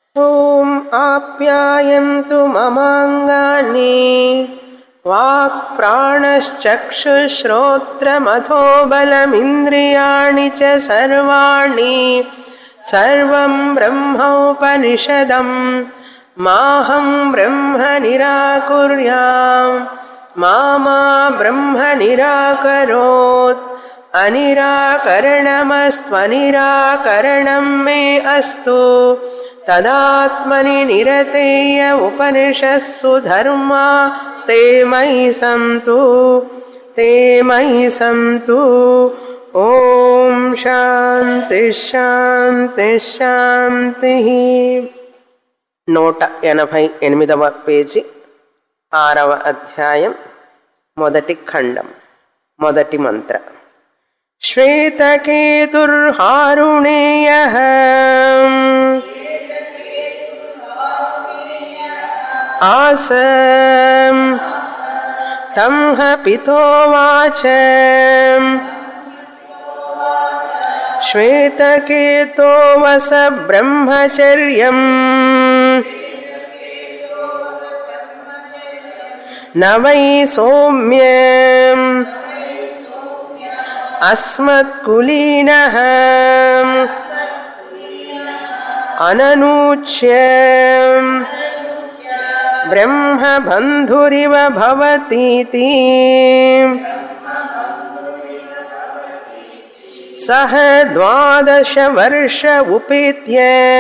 ॐ आप्यायन्तु ममाङ्गानि वाक्प्राणश्चक्षुश्रोत्रमथो बलमिन्द्रियाणि च सर्वाणि सर्वं ब्रह्मोपनिषदम् माहं ब्रह्म निराकुर्याम् मा मा ब्रह्म निराकरोत् अनिराकरणमस्त्वनिराकरणं मे अस्तु तदात्मनि निरतेय उपनिषत्सु धर्मा ते मयि सन्तु ते मयि सन्तु ॐ శాంతి శాంతి శాంతి నూట ఎనభై ఎనిమిదవ పేజీ ఆరవ అధ్యాయం మొదటి ఖండం మొదటి మంత్ర శ్వేతకేతుర్హారుణేయ ఆస తం పితోవాచ श्वेतकेतो वस ब्रह्मचर्यम् न वै सौम्य अस्मत्कुलीनः अननूच्य ब्रह्मबन्धुरिव भवतीति सः द्वादशवर्ष उपेत्य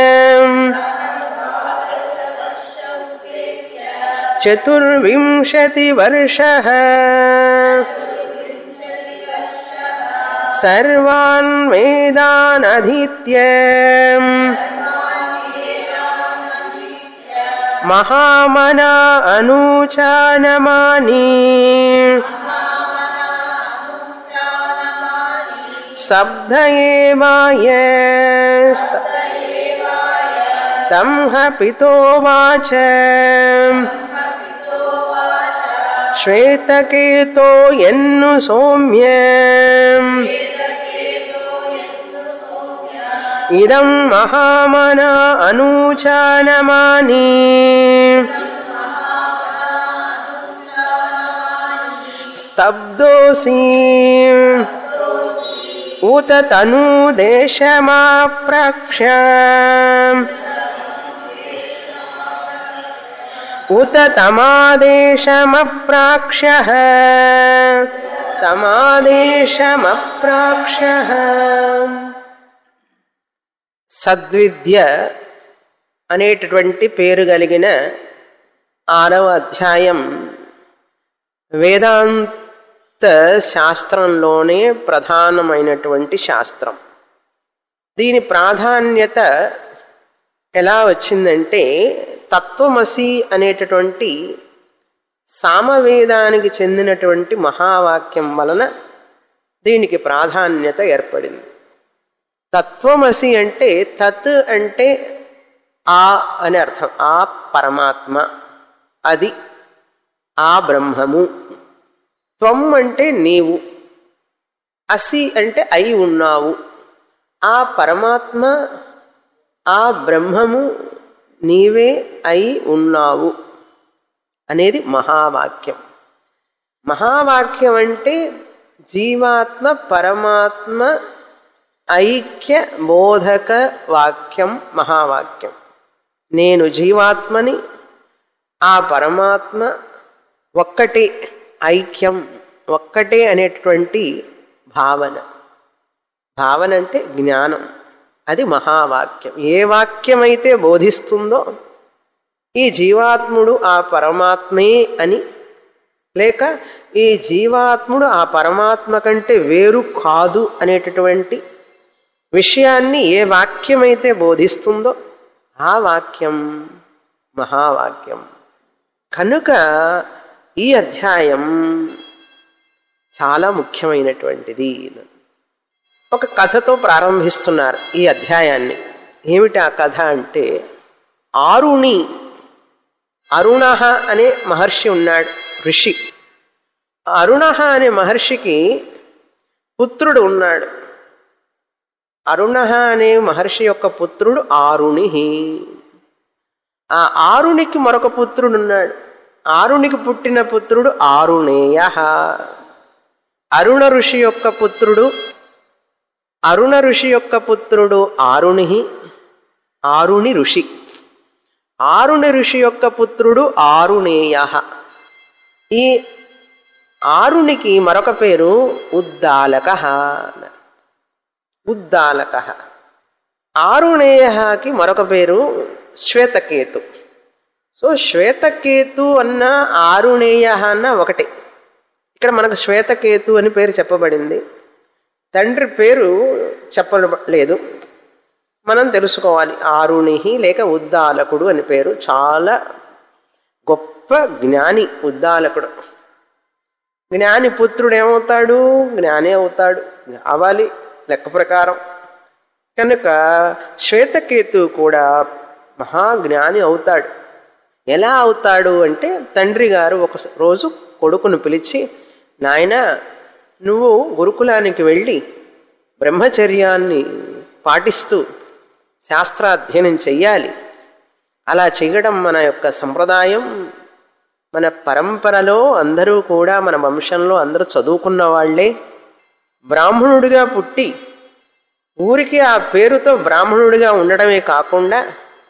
चतुर्विंशतिवर्षः सर्वान् वेदान् अधीत्य महामना अनूचानमानी शब्द एवाय तं पितोवाच श्वेतकेतो यन्नु सौम्य इदं महामना अनूचानमानि स्तब्धोऽसि उत तनूदेशमाप्रक्ष्य उत तमादेशमप्राक्ष्यः తమాదేశమప్రాక్షః సద్విద్య అనేటటువంటి పేరు కలిగిన ఆరవ అధ్యాయం వేదాంత శాస్త్రంలోనే ప్రధానమైనటువంటి శాస్త్రం దీని ప్రాధాన్యత ఎలా వచ్చిందంటే తత్వమసి అనేటటువంటి సామవేదానికి చెందినటువంటి మహావాక్యం వలన దీనికి ప్రాధాన్యత ఏర్పడింది తత్వమసి అంటే తత్ అంటే ఆ అని అర్థం ఆ పరమాత్మ అది ఆ బ్రహ్మము త్వం అంటే నీవు అసి అంటే అయి ఉన్నావు ఆ పరమాత్మ ఆ బ్రహ్మము నీవే అయి ఉన్నావు అనేది మహావాక్యం మహావాక్యం అంటే జీవాత్మ పరమాత్మ ఐక్య బోధక వాక్యం మహావాక్యం నేను జీవాత్మని ఆ పరమాత్మ ఒక్కటే ఐక్యం ఒక్కటే అనేటువంటి భావన భావన అంటే జ్ఞానం అది మహావాక్యం ఏ వాక్యం అయితే బోధిస్తుందో ఈ జీవాత్ముడు ఆ పరమాత్మే అని లేక ఈ జీవాత్ముడు ఆ పరమాత్మ కంటే వేరు కాదు అనేటటువంటి విషయాన్ని ఏ వాక్యమైతే బోధిస్తుందో ఆ వాక్యం మహావాక్యం కనుక ఈ అధ్యాయం చాలా ముఖ్యమైనటువంటిది ఒక కథతో ప్రారంభిస్తున్నారు ఈ అధ్యాయాన్ని ఏమిటి ఆ కథ అంటే ఆరుణి అరుణ అనే మహర్షి ఉన్నాడు ఋషి అరుణ అనే మహర్షికి పుత్రుడు ఉన్నాడు అరుణ అనే మహర్షి యొక్క పుత్రుడు ఆరుణి ఆ ఆరునికి మరొక పుత్రుడు ఉన్నాడు ఆరునికి పుట్టిన పుత్రుడు ఆరుణేయ అరుణ ఋషి యొక్క పుత్రుడు అరుణ ఋషి యొక్క పుత్రుడు ఆరుణి ఆరుణి ఋషి ఆరుణి ఋషి యొక్క పుత్రుడు ఆరుణేయ ఈ ఆరునికి మరొక పేరు ఉద్దాలక ఉద్దాలక ఆరుణేయకి మరొక పేరు శ్వేతకేతు సో శ్వేతకేతు అన్న ఆరుణేయ అన్న ఒకటి ఇక్కడ మనకు శ్వేతకేతు అని పేరు చెప్పబడింది తండ్రి పేరు చెప్పలేదు మనం తెలుసుకోవాలి ఆరుణి లేక ఉద్దాలకుడు అని పేరు చాలా గొప్ప జ్ఞాని ఉద్దాలకుడు జ్ఞాని పుత్రుడు ఏమవుతాడు జ్ఞాని అవుతాడు అవ్వాలి లెక్క ప్రకారం కనుక శ్వేతకేతు కూడా మహాజ్ఞాని అవుతాడు ఎలా అవుతాడు అంటే తండ్రి గారు ఒక రోజు కొడుకును పిలిచి నాయన నువ్వు గురుకులానికి వెళ్ళి బ్రహ్మచర్యాన్ని పాటిస్తూ శాస్త్రాధ్యయనం చెయ్యాలి అలా చేయడం మన యొక్క సంప్రదాయం మన పరంపరలో అందరూ కూడా మన వంశంలో అందరూ చదువుకున్న వాళ్లే బ్రాహ్మణుడిగా పుట్టి ఊరికి ఆ పేరుతో బ్రాహ్మణుడిగా ఉండడమే కాకుండా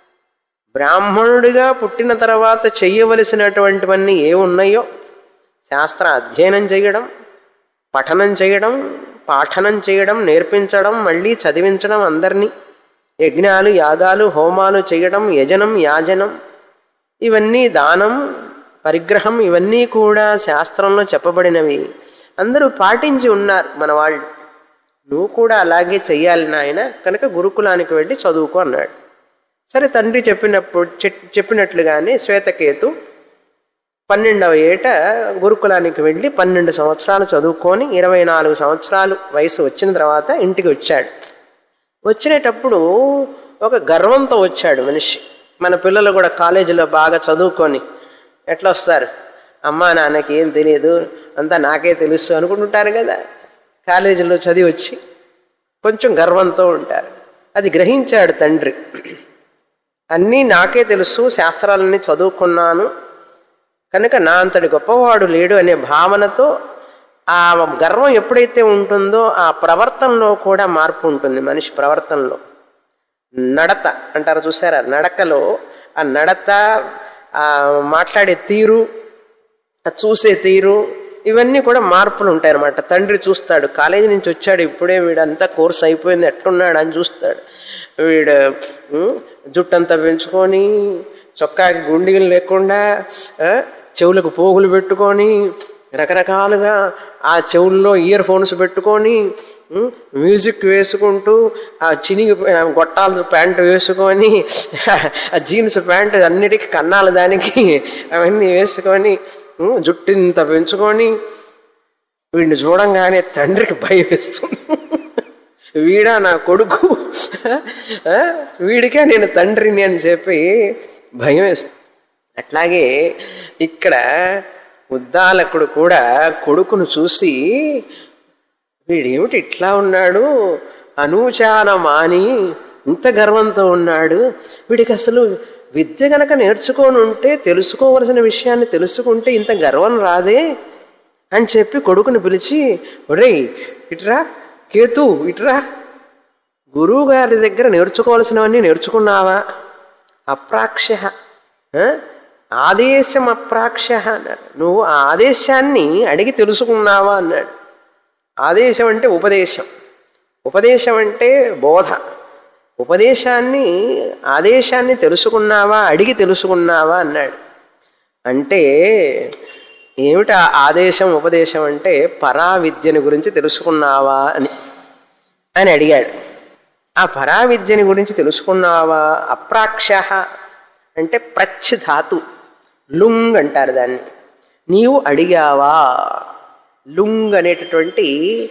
బ్రాహ్మణుడిగా పుట్టిన తర్వాత చెయ్యవలసినటువంటివన్నీ ఏ ఉన్నాయో శాస్త్ర అధ్యయనం చేయడం పఠనం చేయడం పాఠనం చేయడం నేర్పించడం మళ్ళీ చదివించడం అందరినీ యజ్ఞాలు యాగాలు హోమాలు చేయడం యజనం యాజనం ఇవన్నీ దానం పరిగ్రహం ఇవన్నీ కూడా శాస్త్రంలో చెప్పబడినవి అందరూ పాటించి ఉన్నారు మన వాళ్ళు నువ్వు కూడా అలాగే చెయ్యాలి నాయన కనుక గురుకులానికి వెళ్ళి చదువుకో అన్నాడు సరే తండ్రి చెప్పినప్పుడు చెప్పినట్లుగానే శ్వేతకేతు పన్నెండవ ఏట గురుకులానికి వెళ్ళి పన్నెండు సంవత్సరాలు చదువుకొని ఇరవై నాలుగు సంవత్సరాలు వయసు వచ్చిన తర్వాత ఇంటికి వచ్చాడు వచ్చినప్పుడు ఒక గర్వంతో వచ్చాడు మనిషి మన పిల్లలు కూడా కాలేజీలో బాగా చదువుకొని ఎట్లా వస్తారు అమ్మా నాన్నకి ఏం తెలియదు అంతా నాకే తెలుసు అనుకుంటుంటారు కదా కాలేజీలో చదివి వచ్చి కొంచెం గర్వంతో ఉంటారు అది గ్రహించాడు తండ్రి అన్నీ నాకే తెలుసు శాస్త్రాలన్నీ చదువుకున్నాను కనుక నా అంతటి గొప్పవాడు లేడు అనే భావనతో ఆ గర్వం ఎప్పుడైతే ఉంటుందో ఆ ప్రవర్తనలో కూడా మార్పు ఉంటుంది మనిషి ప్రవర్తనలో నడత అంటారు చూసారా నడకలో ఆ నడత ఆ మాట్లాడే తీరు ఆ చూసే తీరు ఇవన్నీ కూడా మార్పులు ఉంటాయి అనమాట తండ్రి చూస్తాడు కాలేజీ నుంచి వచ్చాడు ఇప్పుడే వీడంతా కోర్స్ అయిపోయింది ఎట్లున్నాడు అని చూస్తాడు వీడు జుట్టంతా పెంచుకొని చొక్కాకి గుండీలు లేకుండా చెవులకు పోగులు పెట్టుకొని రకరకాలుగా ఆ చెవుల్లో ఇయర్ ఫోన్స్ పెట్టుకొని మ్యూజిక్ వేసుకుంటూ ఆ చినిగి గొట్టాల ప్యాంటు వేసుకొని ఆ జీన్స్ ప్యాంటు అన్నిటికీ కన్నాలు దానికి అవన్నీ వేసుకొని జుట్టింత పెంచుకొని వీడిని చూడంగానే తండ్రికి భయం వేస్తుంది వీడా నా కొడుకు వీడికే నేను తండ్రిని అని చెప్పి భయం వేస్తుంది అట్లాగే ఇక్కడ ఉద్దాలకుడు కూడా కొడుకును చూసి వీడేమిటి ఇట్లా ఉన్నాడు అనూచాన మాని ఇంత గర్వంతో ఉన్నాడు వీడికి అసలు విద్య గనక నేర్చుకొని ఉంటే తెలుసుకోవలసిన విషయాన్ని తెలుసుకుంటే ఇంత గర్వం రాదే అని చెప్పి కొడుకుని పిలిచి ఒరేయ్ ఇట్రా కేతు ఇట్రా గురువు గారి దగ్గర నేర్చుకోవాల్సినవన్నీ నేర్చుకున్నావా అప్రాక్ష్య ఆదేశం అప్రాక్ష్య అన్నాడు నువ్వు ఆ ఆదేశాన్ని అడిగి తెలుసుకున్నావా అన్నాడు ఆదేశం అంటే ఉపదేశం ఉపదేశం అంటే బోధ ఉపదేశాన్ని ఆదేశాన్ని తెలుసుకున్నావా అడిగి తెలుసుకున్నావా అన్నాడు అంటే ఏమిటి ఆ ఆదేశం ఉపదేశం అంటే పరావిద్యని గురించి తెలుసుకున్నావా అని అని అడిగాడు ఆ పరావిద్యని గురించి తెలుసుకున్నావా అప్రాక్ష అంటే ప్రచ్ ధాతు లుంగ్ అంటారు దాన్ని నీవు అడిగావా లుంగ్ అనేటటువంటి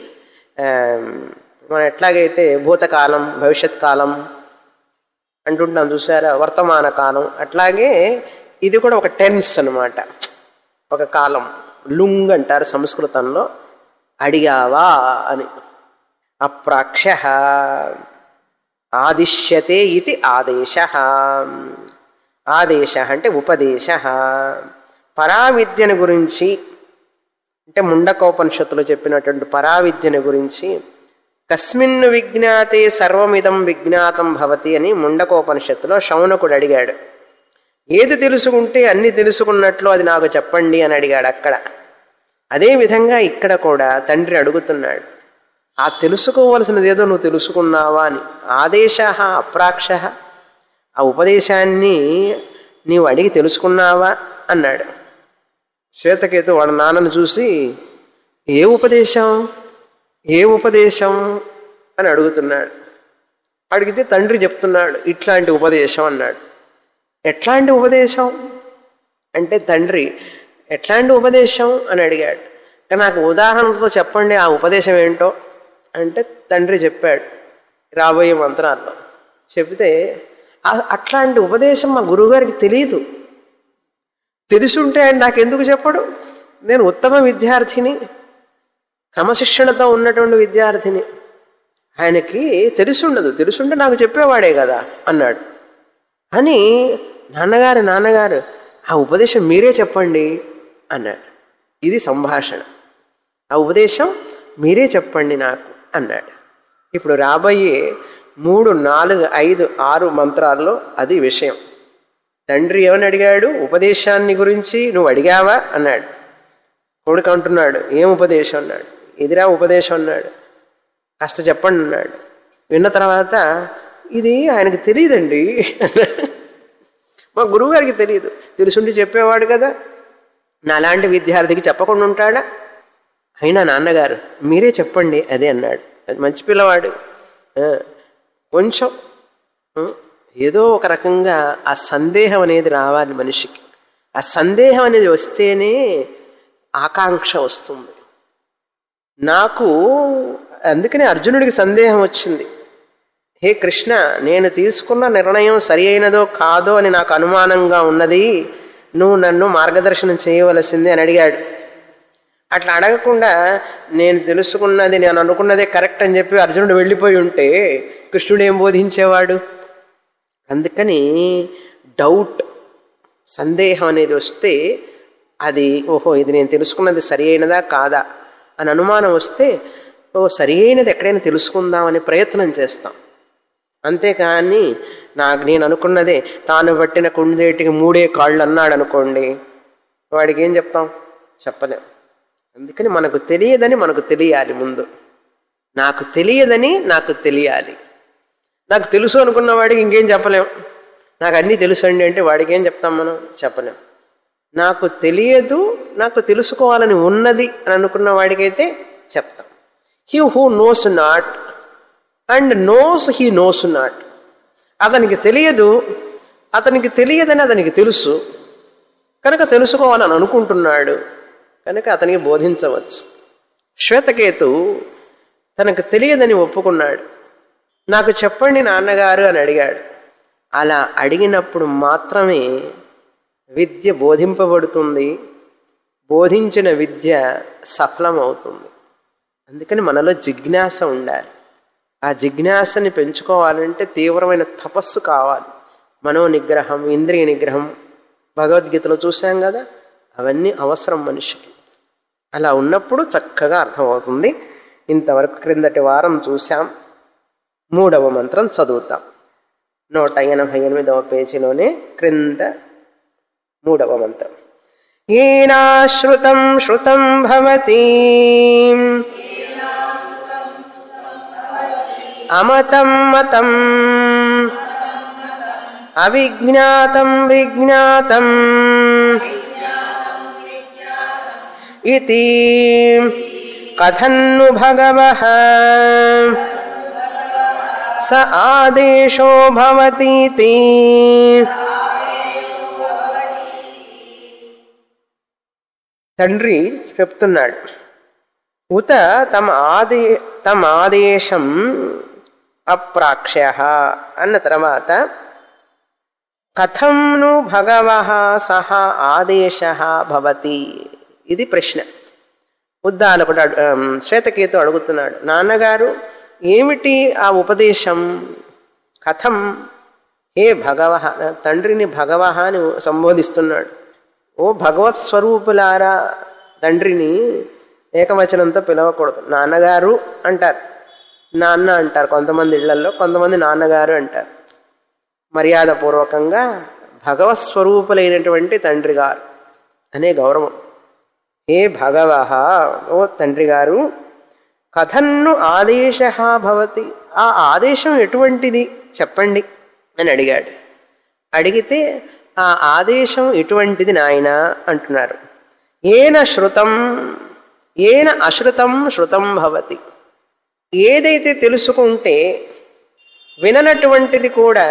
మనం ఎట్లాగైతే భూతకాలం భవిష్యత్ కాలం అంటుంటాం చూసారా వర్తమాన కాలం అట్లాగే ఇది కూడా ఒక టెన్స్ అనమాట ఒక కాలం లుంగ్ అంటారు సంస్కృతంలో అడిగావా అని అప్రాక్ష ఆదిశ్యతే ఇది ఆదేశ ఆదేశ అంటే ఉపదేశ పరావిద్యను గురించి అంటే ముండకోపనిషత్తులో చెప్పినటువంటి పరావిద్యను గురించి కస్మిన్ విజ్ఞాతే సర్వమిదం విజ్ఞాతం భవతి అని ముండకోపనిషత్తులో శౌనకుడు అడిగాడు ఏది తెలుసుకుంటే అన్ని తెలుసుకున్నట్లు అది నాకు చెప్పండి అని అడిగాడు అక్కడ అదే విధంగా ఇక్కడ కూడా తండ్రి అడుగుతున్నాడు ఆ తెలుసుకోవలసినది ఏదో నువ్వు తెలుసుకున్నావా అని ఆదేశ అప్రాక్ష ఆ ఉపదేశాన్ని నీవు అడిగి తెలుసుకున్నావా అన్నాడు శ్వేతకేతు వాడు నాన్నను చూసి ఏ ఉపదేశం ఏ ఉపదేశం అని అడుగుతున్నాడు అడిగితే తండ్రి చెప్తున్నాడు ఇట్లాంటి ఉపదేశం అన్నాడు ఎట్లాంటి ఉపదేశం అంటే తండ్రి ఎట్లాంటి ఉపదేశం అని అడిగాడు కానీ నాకు ఉదాహరణతో చెప్పండి ఆ ఉపదేశం ఏంటో అంటే తండ్రి చెప్పాడు రాబోయే మంత్రాల్లో చెప్తే ఆ- అట్లాంటి ఉపదేశం మా గురువుగారికి తెలియదు తెలుసుంటే ఆయన నాకెందుకు చెప్పడు నేను ఉత్తమ విద్యార్థిని క్రమశిక్షణతో ఉన్నటువంటి విద్యార్థిని ఆయనకి తెలుసుండదు తెలుసుంటే నాకు చెప్పేవాడే కదా అన్నాడు అని నాన్నగారు నాన్నగారు ఆ ఉపదేశం మీరే చెప్పండి అన్నాడు ఇది సంభాషణ ఆ ఉపదేశం మీరే చెప్పండి నాకు అన్నాడు ఇప్పుడు రాబోయే మూడు నాలుగు ఐదు ఆరు మంత్రాల్లో అది విషయం తండ్రి ఏమని అడిగాడు ఉపదేశాన్ని గురించి నువ్వు అడిగావా అన్నాడు కొడుకు అంటున్నాడు ఏం ఉపదేశం అన్నాడు ఎదిరా ఉపదేశం అన్నాడు కాస్త చెప్పండి అన్నాడు విన్న తర్వాత ఇది ఆయనకు తెలియదండి మా గురువు గారికి తెలియదు తెలుసుండి చెప్పేవాడు కదా నాలాంటి విద్యార్థికి చెప్పకుండా ఉంటాడా అయినా నాన్నగారు మీరే చెప్పండి అదే అన్నాడు అది మంచి పిల్లవాడు ఆ, కొంచెం ఆ, ఏదో ఒక రకంగా ఆ సందేహం అనేది రావాలి మనిషికి ఆ సందేహం అనేది వస్తేనే ఆకాంక్ష వస్తుంది నాకు అందుకనే అర్జునుడికి సందేహం వచ్చింది హే కృష్ణ నేను తీసుకున్న నిర్ణయం సరి అయినదో కాదో అని నాకు అనుమానంగా ఉన్నది నువ్వు నన్ను మార్గదర్శనం చేయవలసింది అని అడిగాడు అట్లా అడగకుండా నేను తెలుసుకున్నది నేను అనుకున్నదే కరెక్ట్ అని చెప్పి అర్జునుడు వెళ్ళిపోయి ఉంటే కృష్ణుడు ఏం బోధించేవాడు అందుకని డౌట్ సందేహం అనేది వస్తే అది ఓహో ఇది నేను తెలుసుకున్నది సరి అయినదా కాదా అని అనుమానం వస్తే ఓ సరి అయినది ఎక్కడైనా తెలుసుకుందామని ప్రయత్నం చేస్తాం అంతేకాని నాకు నేను అనుకున్నదే తాను పట్టిన కుందేటికి మూడే కాళ్ళు అన్నాడు అనుకోండి వాడికి ఏం చెప్తాం చెప్పలేం అందుకని మనకు తెలియదని మనకు తెలియాలి ముందు నాకు తెలియదని నాకు తెలియాలి నాకు తెలుసు అనుకున్న వాడికి ఇంకేం చెప్పలేం నాకు అన్నీ తెలుసు అండి అంటే వాడికి ఏం చెప్తాం మనం చెప్పలేం నాకు తెలియదు నాకు తెలుసుకోవాలని ఉన్నది అని అనుకున్న వాడికైతే చెప్తాం he who knows not and knows he knows not అతనికి తెలియదు అతనికి తెలియదని అతనికి తెలుసు కనుక తెలుసుకోవాలని అనుకుంటున్నాడు కనుక అతనికి బోధించవచ్చు శ్వేతకేతు తనకు తెలియదని ఒప్పుకున్నాడు నాకు చెప్పండి నాన్నగారు అని అడిగాడు అలా అడిగినప్పుడు మాత్రమే విద్య బోధింపబడుతుంది బోధించిన విద్య సఫలమవుతుంది అందుకని మనలో జిజ్ఞాస ఉండాలి ఆ జిజ్ఞాసని పెంచుకోవాలంటే తీవ్రమైన తపస్సు కావాలి మనో నిగ్రహం ఇంద్రియ నిగ్రహం భగవద్గీతలో చూసాం కదా అవన్నీ అవసరం మనిషికి అలా ఉన్నప్పుడు చక్కగా అర్థమవుతుంది ఇంతవరకు క్రిందటి వారం చూశాం మూడవ మంత్రం చదువుతాం నూట ఎనభై ఎనిమిదవ పేజీలోనే క్రింద మూడవ మంత్రం ఏనాశ్రుతం శృతం భవతి అమతం మతం అవిజ్ఞాతం విజ్ఞాతం ఇది కథన్ను భగవః స ఆదేశో భవతీతి తండ్రి చెప్తున్నాడు ఉత తమ ఆదే తమ ఆదేశం అప్రాక్ష్య అన్న తర్వాత కథంను భగవ సహ ఆదేశ భవతి ఇది ప్రశ్న ఉద్దాలకుడు అడు- ఆమ్, శ్వేతకేతు అడుగుతున్నాడు నాన్నగారు ఏమిటి ఆ ఉపదేశం కథం హే భగవ తండ్రిని భగవ అని సంబోధిస్తున్నాడు ఓ భగవత్ స్వరూపులారా తండ్రిని ఏకవచనంతో పిలవకూడదు నాన్నగారు అంటారు నాన్న అంటారు కొంతమంది ఇళ్లలో కొంతమంది నాన్నగారు అంటారు మర్యాదపూర్వకంగా భగవత్ స్వరూపులైనటువంటి తండ్రి గారు అనే గౌరవం హే భగవ ఓ తండ్రి గారు కథన్ను ఆదేశ భవతి ఆ ఆదేశం ఎటువంటిది చెప్పండి అని అడిగాడు అడిగితే ఆ ఆదేశం ఎటువంటిది నాయన అంటున్నారు ఏన శృతం ఏన అశ్రుతం శృతం భవతి ఏదైతే తెలుసుకుంటే విననటువంటిది కూడా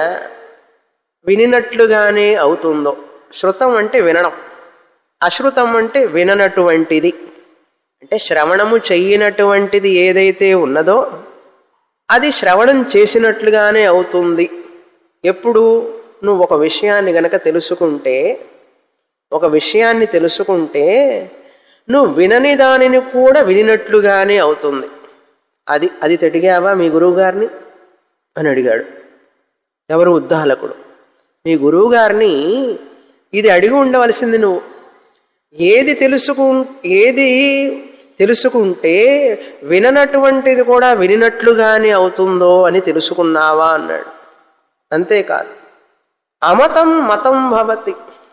వినినట్లుగానే అవుతుందో శృతం అంటే వినడం అశ్రుతం అంటే విననటువంటిది అంటే శ్రవణము చెయ్యనటువంటిది ఏదైతే ఉన్నదో అది శ్రవణం చేసినట్లుగానే అవుతుంది ఎప్పుడు నువ్వు ఒక విషయాన్ని గనక తెలుసుకుంటే ఒక విషయాన్ని తెలుసుకుంటే నువ్వు వినని దానిని కూడా వినినట్లుగానే అవుతుంది అది అది తెడిగావా మీ గురువు గారిని అని అడిగాడు ఎవరు ఉద్దాలకుడు మీ గురువు గారిని ఇది అడిగి ఉండవలసింది నువ్వు ఏది తెలుసుకు ఏది తెలుసుకుంటే విననటువంటిది కూడా వినినట్లుగానే అవుతుందో అని తెలుసుకున్నావా అన్నాడు అంతేకాదు అమతం మతం భవతి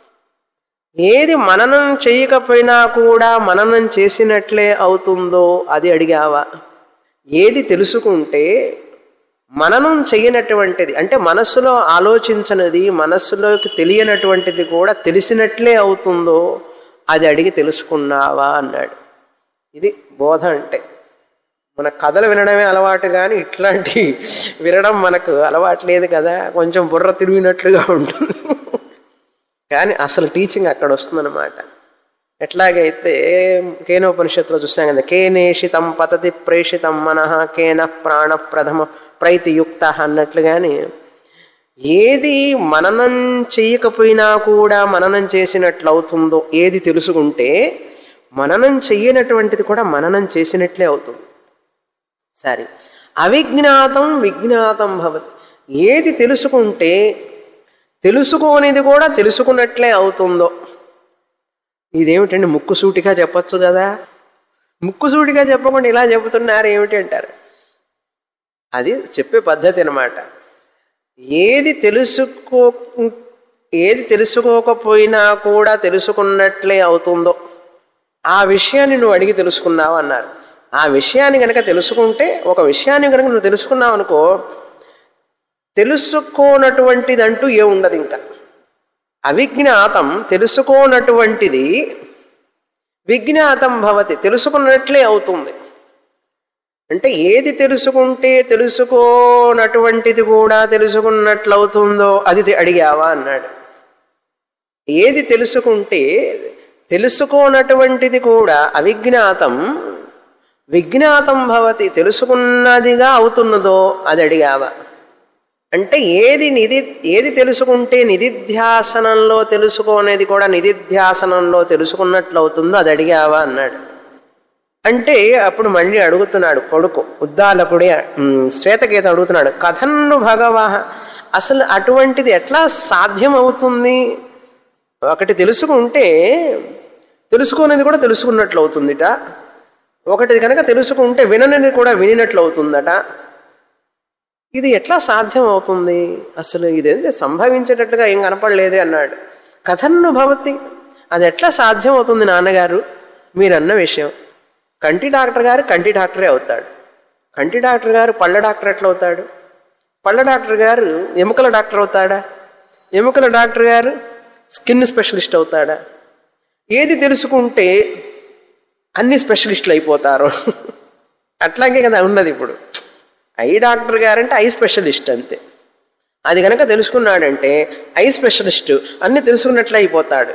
ఏది మననం చేయకపోయినా కూడా మననం చేసినట్లే అవుతుందో అది అడిగావా ఏది తెలుసుకుంటే మననం చేయనటువంటిది అంటే మనస్సులో ఆలోచించనిది మనస్సులోకి తెలియనటువంటిది కూడా తెలిసినట్లే అవుతుందో అది అడిగి తెలుసుకున్నావా అన్నాడు ఇది బోధ అంటే మన కథలు వినడమే అలవాటు కానీ ఇట్లాంటి వినడం మనకు అలవాటు లేదు కదా కొంచెం బుర్ర తిరిగినట్లుగా ఉంటుంది కానీ అసలు టీచింగ్ అక్కడ వస్తుందన్నమాట ఎట్లాగైతే కేనోపనిషత్తులో చూసాం కదా కేనేషితం పతతి ప్రేషితం మనః కేన ప్రాణ ప్రథమ ప్రైతియుక్త అన్నట్లుగాని ఏది మననం చెయ్యకపోయినా కూడా మననం చేసినట్లు అవుతుందో ఏది తెలుసుకుంటే మననం చెయ్యనటువంటిది కూడా మననం చేసినట్లే అవుతుంది సరే అవిజ్ఞాతం విజ్ఞాతం భవతి ఏది తెలుసుకుంటే తెలుసుకోనిది కూడా తెలుసుకున్నట్లే అవుతుందో ఇదేమిటండి ముక్కుసూటిగా చెప్పొచ్చు కదా ముక్కుసూటిగా చెప్పకుండా ఇలా చెబుతున్నారు ఏమిటి అంటారు అది చెప్పే పద్ధతి అనమాట ఏది తెలుసుకో ఏది తెలుసుకోకపోయినా కూడా తెలుసుకున్నట్లే అవుతుందో ఆ విషయాన్ని నువ్వు అడిగి తెలుసుకున్నావు అన్నారు ఆ విషయాన్ని కనుక తెలుసుకుంటే ఒక విషయాన్ని కనుక నువ్వు తెలుసుకున్నావు అనుకో తెలుసుకోనటువంటిదంటూ ఏ ఉండదు ఇంకా అవిజ్ఞాతం తెలుసుకోనటువంటిది విజ్ఞాతం భవతి తెలుసుకున్నట్లే అవుతుంది అంటే ఏది తెలుసుకుంటే తెలుసుకోనటువంటిది కూడా తెలుసుకున్నట్లవుతుందో అది అడిగావా అన్నాడు ఏది తెలుసుకుంటే తెలుసుకోనటువంటిది కూడా అవిజ్ఞాతం విజ్ఞాతం భవతి తెలుసుకున్నదిగా అవుతున్నదో అది అడిగావా అంటే ఏది నిధి ఏది తెలుసుకుంటే నిధిధ్యాసనంలో తెలుసుకోనేది కూడా నిధిధ్యాసనంలో తెలుసుకున్నట్లు అవుతుందో అది అడిగావా అన్నాడు అంటే అప్పుడు మళ్ళీ అడుగుతున్నాడు కొడుకు ఉద్దాలకుడే ఉమ్, శ్వేతకేత అడుగుతున్నాడు కథన్ను భగవ అసలు అటువంటిది ఎట్లా సాధ్యం అవుతుంది ఒకటి తెలుసుకుంటే తెలుసుకునేది కూడా తెలుసుకున్నట్లు అవుతుందిట ఒకటి కనుక తెలుసుకుంటే విననిది కూడా వినినట్లు అవుతుందట ఇది ఎట్లా సాధ్యం అవుతుంది అసలు ఇదేంటి సంభవించేటట్లుగా ఏం కనపడలేదే అన్నాడు కథన్ను భవతి అది ఎట్లా సాధ్యం అవుతుంది నాన్నగారు మీరన్న విషయం కంటి డాక్టర్ గారు కంటి డాక్టరే అవుతాడు కంటి డాక్టర్ గారు పళ్ళ డాక్టర్ ఎట్లా అవుతాడు పళ్ళ డాక్టర్ గారు ఎముకల డాక్టర్ అవుతాడా ఎముకల డాక్టర్ గారు స్కిన్ స్పెషలిస్ట్ అవుతాడా ఏది తెలుసుకుంటే అన్ని స్పెషలిస్టులు అయిపోతారు అట్లాగే కదా ఉన్నది ఇప్పుడు ఐ డాక్టర్ గారంటే ఐ స్పెషలిస్ట్ అంతే అది కనుక తెలుసుకున్నాడంటే ఐ స్పెషలిస్ట్ అన్ని తెలుసుకున్నట్లు అయిపోతాడు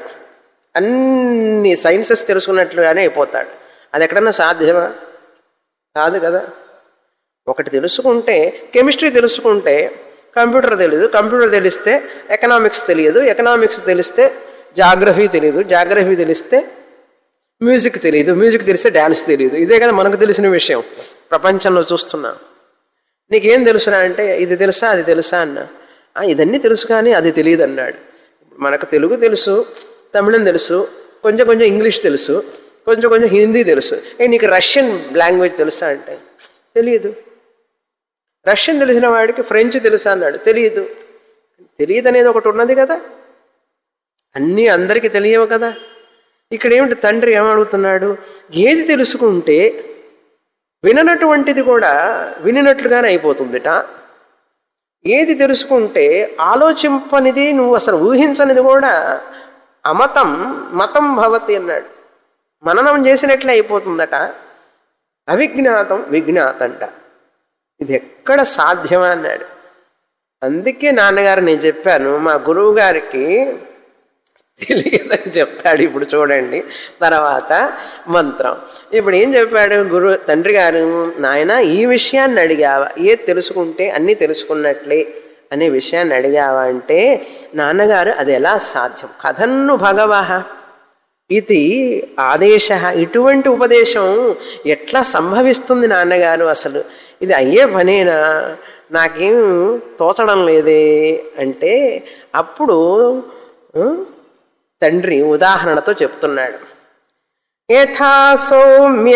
అన్ని సైన్సెస్ తెలుసుకున్నట్లుగానే అయిపోతాడు అది ఎక్కడన్నా సాధ్యమా కాదు కదా ఒకటి తెలుసుకుంటే కెమిస్ట్రీ తెలుసుకుంటే కంప్యూటర్ తెలియదు కంప్యూటర్ తెలిస్తే ఎకనామిక్స్ తెలియదు ఎకనామిక్స్ తెలిస్తే జాగ్రఫీ తెలియదు జాగ్రఫీ తెలిస్తే మ్యూజిక్ తెలియదు మ్యూజిక్ తెలిస్తే డ్యాన్స్ తెలియదు ఇదే కదా మనకు తెలిసిన విషయం ప్రపంచంలో చూస్తున్నాం నీకేం తెలుసురా అంటే ఇది తెలుసా అది తెలుసా అన్న "ఆ, ఇదన్నీ తెలుసు కానీ అది తెలియదు అన్నాడు మనకు తెలుగు తెలుసు తమిళం తెలుసు కొంచెం కొంచెం ఇంగ్లీష్ తెలుసు కొంచెం కొంచెం హిందీ తెలుసు ఏ నీకు రష్యన్ లాంగ్వేజ్ తెలుసా అంటే తెలియదు రష్యన్ తెలిసిన వాడికి ఫ్రెంచ్ తెలుసా అన్నాడు తెలియదు తెలియదు అనేది ఒకటి ఉన్నది కదా అన్నీ అందరికీ తెలియవు కదా ఇక్కడ ఏమిటి తండ్రి ఏమడుగుతున్నాడు ఏది తెలుసుకుంటే విననటువంటిది కూడా వినినట్లుగానే అయిపోతుందిట ఏది తెలుసుకుంటే ఆలోచింపనిది నువ్వు అసలు ఊహించనిది కూడా అమతం మతం భవతి అన్నాడు మననం చేసినట్లే అయిపోతుందట అవిజ్ఞాతం విజ్ఞాతంట ఇది ఎక్కడ సాధ్యమా అన్నాడు అందుకే నాన్నగారు నేను చెప్పాను మా గురువు గారికి తెలియదని చెప్తాడు ఇప్పుడు చూడండి తర్వాత మంత్రం ఇప్పుడు ఏం చెప్పాడు గురు తండ్రి గారు నాయన ఈ విషయాన్ని అడిగావా ఏది తెలుసుకుంటే అన్నీ తెలుసుకున్నట్లే అనే విషయాన్ని అడిగావా అంటే నాన్నగారు అది ఎలా సాధ్యం కథన్ను భగవహ ఇది ఆదేశ ఇటువంటి ఉపదేశం ఎట్లా సంభవిస్తుంది నాన్నగారు అసలు ఇది అయ్యే పనేనా నాకేం తోచడం లేదే అంటే అప్పుడు ఆ, తండ్రి ఉదాహరణతో చెప్తున్నాడు యథా సౌమ్య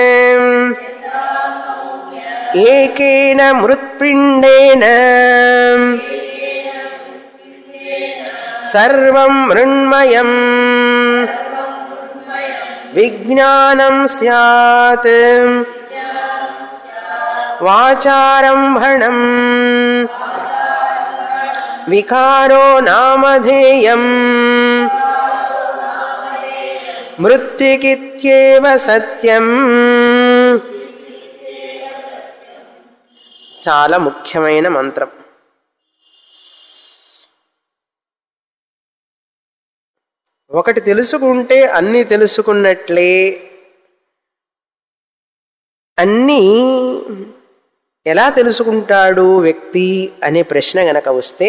ఏకేన మృత్పిండేన సర్వం మృణ్మయం విజ్ఞానం స్యాత్ వాచారంభణం వికారో నామధేయం మృత్యుకిత్యేవ సత్యం చాలా ముఖ్యమైన మంత్రం ఒకటి తెలుసుకుంటే అన్నీ తెలుసుకున్నట్లే అన్నీ ఎలా తెలుసుకుంటాడు వ్యక్తి అనే ప్రశ్న గనక వస్తే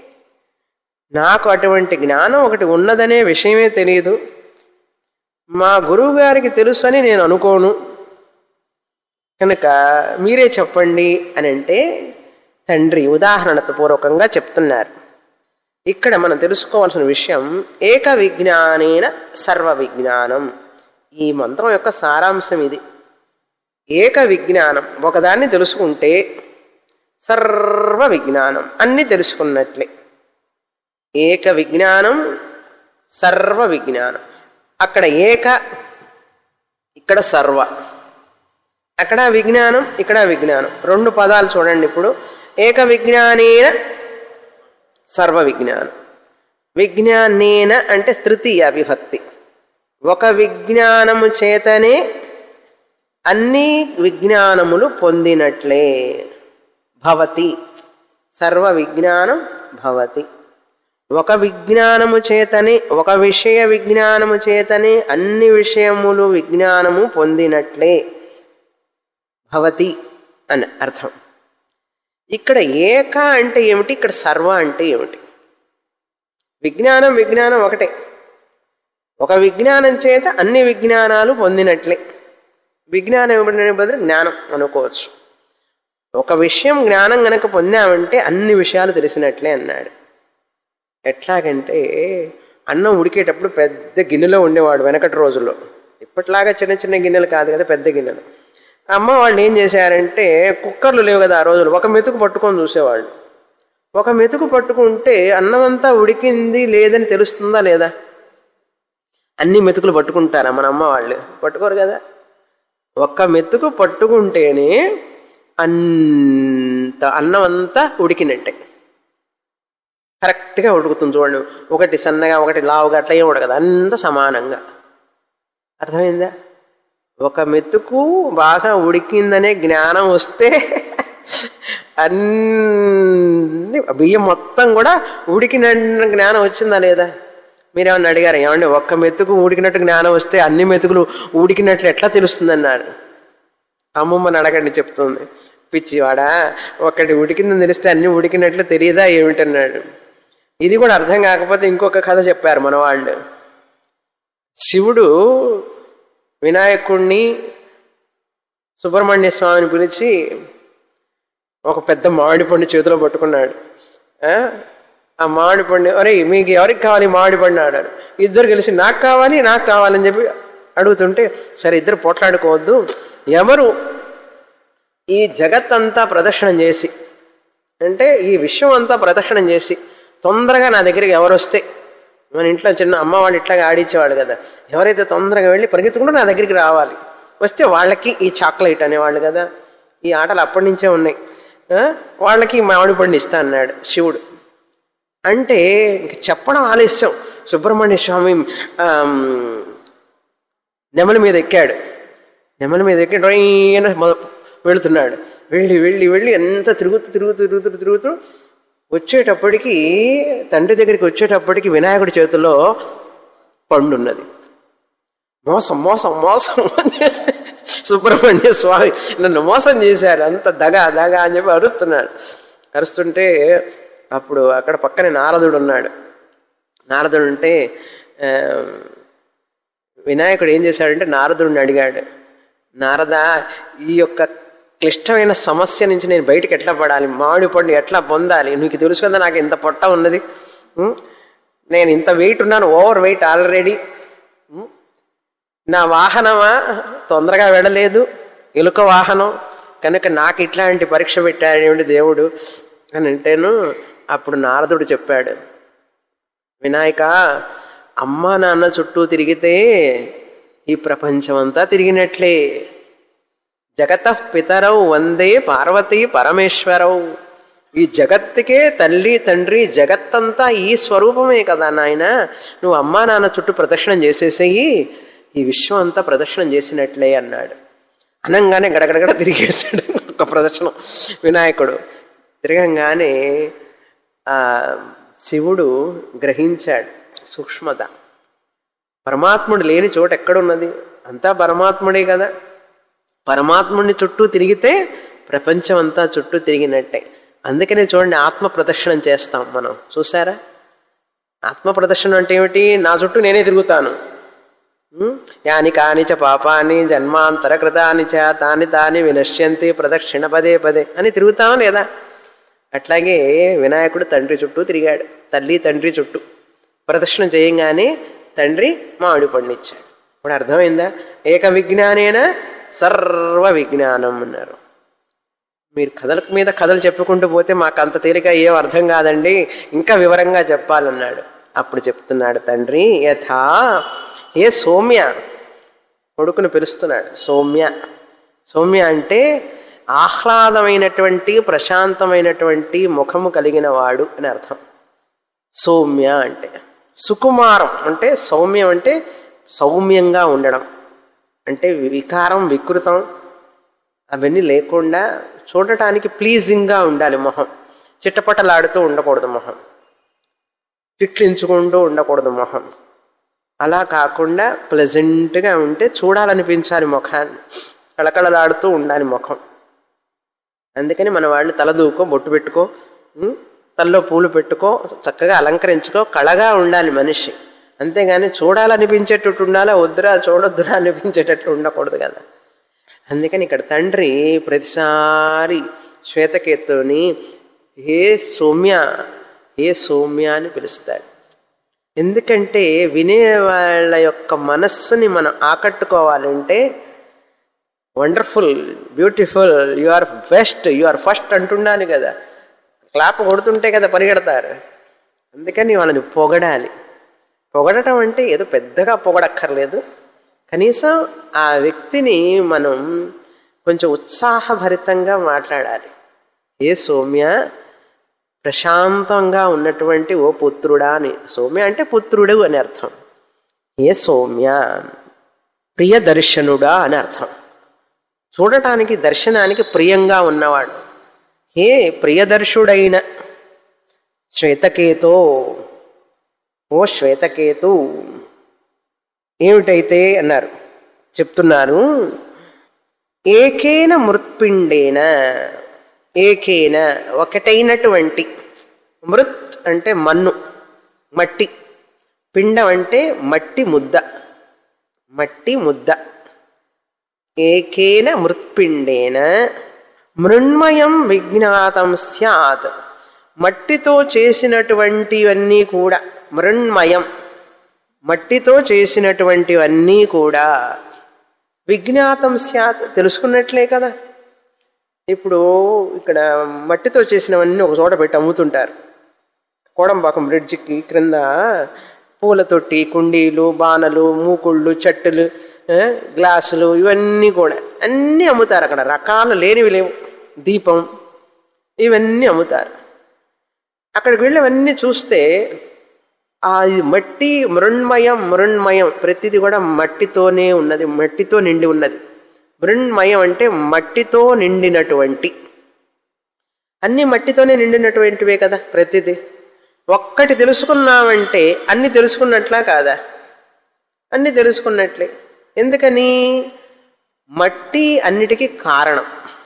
నాకు అటువంటి జ్ఞానం ఒకటి ఉన్నదనే విషయమే తెలియదు మా గురువు గారికి తెలుసు అని నేను అనుకోను కనుక మీరే చెప్పండి అని అంటే తండ్రి ఉదాహరణత పూర్వకంగా చెప్తున్నారు ఇక్కడ మనం తెలుసుకోవాల్సిన విషయం ఏక విజ్ఞానేన సర్వ విజ్ఞానం ఈ మంత్రం యొక్క సారాంశం ఇది ఏక విజ్ఞానం ఒకదాన్ని తెలుసుకుంటే సర్వ విజ్ఞానం అన్ని తెలుసుకున్నట్లే ఏక విజ్ఞానం సర్వ విజ్ఞానం అక్కడ ఏక ఇక్కడ సర్వ అక్కడ విజ్ఞానం ఇక్కడ విజ్ఞానం రెండు పదాలు చూడండి ఇప్పుడు ఏక విజ్ఞానేన సర్వ విజ్ఞానం విజ్ఞానేన అంటే తృతీయ విభక్తి ఒక విజ్ఞానము చేతనే అన్ని విజ్ఞానములు పొందినట్లే భవతి సర్వ విజ్ఞానం భవతి ఒక విజ్ఞానము చేతనే ఒక విషయ విజ్ఞానము చేతనే అన్ని విషయములు విజ్ఞానము పొందినట్లే భవతి అని అర్థం ఇక్కడ ఏక అంటే ఏమిటి ఇక్కడ సర్వ అంటే ఏమిటి విజ్ఞానం విజ్ఞానం ఒకటే ఒక విజ్ఞానం చేత అన్ని విజ్ఞానాలు పొందినట్లే విజ్ఞానం ఇవ్వడం బదులు జ్ఞానం అనుకోవచ్చు ఒక విషయం జ్ఞానం గనక పొందామంటే అన్ని విషయాలు తెలిసినట్లే అన్నాడు ఎట్లాగంటే అన్నం ఉడికేటప్పుడు పెద్ద గిన్నెలో ఉండేవాడు వెనకటి రోజుల్లో ఇప్పట్లాగా చిన్న చిన్న గిన్నెలు కాదు కదా పెద్ద గిన్నెలు అమ్మ వాళ్ళు ఏం చేశారంటే కుక్కర్లు లేవు కదా ఆ రోజులు ఒక మెతుకు పట్టుకొని చూసేవాళ్ళు ఒక మెతుకు పట్టుకుంటే అన్నం అంతా ఉడికింది లేదని తెలుస్తుందా లేదా అన్ని మెతుకులు పట్టుకుంటారా మన అమ్మ వాళ్ళు పట్టుకోరు కదా ఒక్క మెతుకు పట్టుకుంటేనే అంత అన్నం అంతా ఉడికినట్టే కరెక్ట్గా ఉడుకుతుంది చూడండి ఒకటి సన్నగా ఒకటి లావుగా అట్లా ఏం ఉడకదు అంత సమానంగా అర్థమైందా ఒక మెతుకు బాగా ఉడికిందనే జ్ఞానం వస్తే అన్ని బియ్యం మొత్తం కూడా ఉడికిన జ్ఞానం వచ్చిందా లేదా మీరేమన్నా అడిగారు ఏమండి ఒక్క మెతుకు ఉడికినట్టు జ్ఞానం వస్తే అన్ని మెతుకులు ఉడికినట్లు ఎట్లా తెలుస్తుందన్నారు అమ్మమ్మని అడగండి చెప్తుంది పిచ్చివాడా ఒకటి ఉడికిందని తెలిస్తే అన్ని ఉడికినట్లు తెలియదా ఏమిటన్నాడు ఇది కూడా అర్థం కాకపోతే ఇంకొక కథ చెప్పారు మన వాళ్ళు శివుడు వినాయకుణ్ణి సుబ్రహ్మణ్య స్వామిని పిలిచి ఒక పెద్ద మామిడి పండు చేతిలో పట్టుకున్నాడు ఆ? ఆ మామిడి పండు అరే మీకు ఎవరికి కావాలి మామిడి పండు అన్నాడు ఇద్దరు కలిసి నాకు కావాలి నాకు కావాలని చెప్పి అడుగుతుంటే సరే ఇద్దరు పోట్లాడుకోవద్దు ఎవరు ఈ జగత్తంతా ప్రదర్శనం చేసి అంటే ఈ విశ్వం అంతా ప్రదక్షిణం చేసి తొందరగా నా దగ్గరికి ఎవరు వస్తే మన ఇంట్లో చిన్న అమ్మ వాళ్ళు ఇట్లాగా ఆడించేవాళ్ళు కదా ఎవరైతే తొందరగా వెళ్ళి పరిగెత్తుకుంటూ నా దగ్గరికి రావాలి వస్తే వాళ్ళకి ఈ చాక్లెట్ అనేవాళ్ళు కదా ఈ ఆటలు అప్పటి నుంచే ఉన్నాయి ఆ? వాళ్ళకి మామిడి పండు ఇస్తా అన్నాడు శివుడు అంటే ఇంక చెప్పడం ఆలస్యం సుబ్రహ్మణ్య స్వామి ఆమ్, నెమల మీద ఎక్కాడు నెమల మీద ఎక్కి డ్రైన వెళుతున్నాడు వెళ్ళి వెళ్ళి వెళ్ళి ఎంత తిరుగుతూ తిరుగుతూ తిరుగుతూ తిరుగుతూ వచ్చేటప్పటికి తండ్రి దగ్గరికి వచ్చేటప్పటికి వినాయకుడి చేతిలో పండు ఉన్నది మోసం మోసం మోసం సుబ్రహ్మణ్య స్వామి నన్ను మోసం చేశారు అంత దగ దగ అని చెప్పి అరుస్తున్నాడు అరుస్తుంటే అప్పుడు అక్కడ పక్కనే నారదుడు ఉన్నాడు నారదుడు ఉంటే ఆ, వినాయకుడు ఏం చేశాడంటే నారదుడిని అడిగాడు నారద ఈ యొక్క క్లిష్టమైన సమస్య నుంచి నేను బయటికి ఎట్లా పడాలి మామిడి పండు ఎట్లా పొందాలి నీకు తెలుసు కదా నాకు ఇంత పొట్ట ఉన్నది ఉం? నేను ఇంత వెయిట్ ఉన్నాను ఓవర్ వెయిట్ ఆల్రెడీ ఉం? నా వాహనమా తొందరగా వెళ్ళలేదు ఎలుక వాహనం కనుక నాకు ఇట్లాంటి పరీక్ష పెట్టాడేమిటి దేవుడు అని అంటేను అప్పుడు నారదుడు చెప్పాడు వినాయక అమ్మా నాన్న చుట్టూ తిరిగితే ఈ ప్రపంచమంతా తిరిగినట్లే జగత పితరౌ వందే పార్వతీ పరమేశ్వరౌ ఈ జగత్తుకే తల్లి తండ్రి జగత్తంతా ఈ స్వరూపమే కదా నాయన నువ్వు అమ్మా నాన్న చుట్టూ ప్రదక్షిణం చేసేసేయి ఈ విశ్వం అంతా ప్రదక్షిణం చేసినట్లే అన్నాడు అనంగానే గడగడగడ తిరిగేశాడు ఒక ప్రదర్శనం వినాయకుడు తిరగంగానే ఆ శివుడు గ్రహించాడు సూక్ష్మత పరమాత్ముడు లేని చోట ఎక్కడున్నది అంతా పరమాత్ముడే కదా పరమాత్ముడిని చుట్టూ తిరిగితే ప్రపంచం అంతా చుట్టూ తిరిగినట్టే అందుకనే చూడండి ఆత్మ ప్రదర్శనం చేస్తాం మనం చూసారా ఆత్మ ప్రదర్శనం అంటే ఏమిటి నా చుట్టూ నేనే తిరుగుతాను ఉం? యాని కాని చ పాపాని జన్మాంతర కృతాని చ తాని తాని వినశ్యంతి ప్రదక్షిణ పదే పదే అని తిరుగుతామా లేదా అట్లాగే వినాయకుడు తండ్రి చుట్టూ తిరిగాడు తల్లి తండ్రి చుట్టూ ప్రదర్శన చేయంగానే తండ్రి మామిడి పండిచ్చాడు ఇప్పుడు అర్థమైందా ఏక విజ్ఞానేన సర్వ విజ్ఞానం అన్నారు మీరు కథల మీద కథలు చెప్పుకుంటూ పోతే మాకు అంత తేలిక ఏం అర్థం కాదండి ఇంకా వివరంగా చెప్పాలన్నాడు అప్పుడు చెప్తున్నాడు తండ్రి యథా ఏ సౌమ్య కొడుకును పిలుస్తున్నాడు సౌమ్య సౌమ్య అంటే ఆహ్లాదమైనటువంటి ప్రశాంతమైనటువంటి ముఖము కలిగిన వాడు అని అర్థం సౌమ్య అంటే సుకుమారం అంటే సౌమ్యం అంటే సౌమ్యంగా ఉండడం అంటే వికారం వికృతం అవన్నీ లేకుండా చూడటానికి ప్లీజింగ్గా ఉండాలి మొహం చిట్టపట్టలాడుతూ ఉండకూడదు మొహం చిట్లించుకుంటూ ఉండకూడదు మొహం అలా కాకుండా ప్లెజెంట్గా ఉంటే చూడాలనిపించాలి ముఖాన్ని కళకళలాడుతూ ఉండాలి ముఖం అందుకని మన వాళ్ళు తల దూకో బొట్టు పెట్టుకో ఉం? తలలో పూలు పెట్టుకో చక్కగా అలంకరించుకో కళగా ఉండాలి మనిషి అంతేగాని చూడాలనిపించేటట్టు ఉండాలా వద్దురా చూడొద్దురా అనిపించేటట్లు ఉండకూడదు కదా అందుకని ఇక్కడ తండ్రి ప్రతిసారి శ్వేతకేతుని హే సౌమ్య హే సౌమ్య అని పిలుస్తాడు ఎందుకంటే వినే వాళ్ళ యొక్క మనస్సుని మనం ఆకట్టుకోవాలంటే wonderful beautiful you are best you are first అంటుండాలి కదా క్లాప్ కొడుతుంటే కదా పరిగెడతారు అందుకని వాళ్ళని పొగడాలి పొగడటం అంటే ఏదో పెద్దగా పొగడక్కర్లేదు కనీసం ఆ వ్యక్తిని మనం కొంచెం ఉత్సాహభరితంగా మాట్లాడాలి ఏ సౌమ్య ప్రశాంతంగా ఉన్నటువంటి ఓ పుత్రుడా అని సౌమ్య అంటే పుత్రుడు అని అర్థం ఏ సౌమ్య ప్రియదర్శనుడా అని అర్థం చూడటానికి దర్శనానికి ప్రియంగా ఉన్నవాడు హే ప్రియదర్శుడైన శ్వేతకేతో ఓ శ్వేతకేతు ఏమిటైతే అన్నారు చెప్తున్నారు ఏకేన మృత్పిండేన ఏకేన ఒకటైనటువంటి మృత్ అంటే మన్ను మట్టి పిండం అంటే మట్టి ముద్ద మట్టి ముద్ద ఏకేన మృత్పిండేన మృణ్మయం విజ్ఞాతం స్యాత్ మట్టితో చేసినటువంటివన్నీ కూడా మృణ్మయం మట్టితో చేసినటువంటివన్నీ కూడా విజ్ఞాతం స్యాత్ తెలుసుకున్నట్లే కదా ఇప్పుడు ఇక్కడ మట్టితో చేసినవన్నీ ఒక చోట పెట్టి అమ్ముతుంటారు కోడంబాకం బ్రిడ్జికి క్రింద పూల తొట్టి కుండీలు బాణలు మూకుళ్ళు చట్టులు ఆ, గ్లాసులు ఇవన్నీ కూడా అన్నీ అమ్ముతారు అక్కడ రకాలు లేనివి లేవు దీపం ఇవన్నీ అమ్ముతారు అక్కడికి వెళ్ళి అవన్నీ చూస్తే ఆ ఇది మట్టి మృణ్మయం మృణ్మయం ప్రతిది కూడా మట్టితోనే ఉన్నది మట్టితో నిండి ఉన్నది మృణ్మయం అంటే మట్టితో నిండినటువంటి అన్ని మట్టితోనే నిండినటువంటివే కదా ప్రతిది ఒక్కటి తెలుసుకున్నామంటే అన్ని తెలుసుకున్నట్లా కాదా అన్ని తెలుసుకున్నట్లే ఎందుకని మట్టి అన్నిటికీ కారణం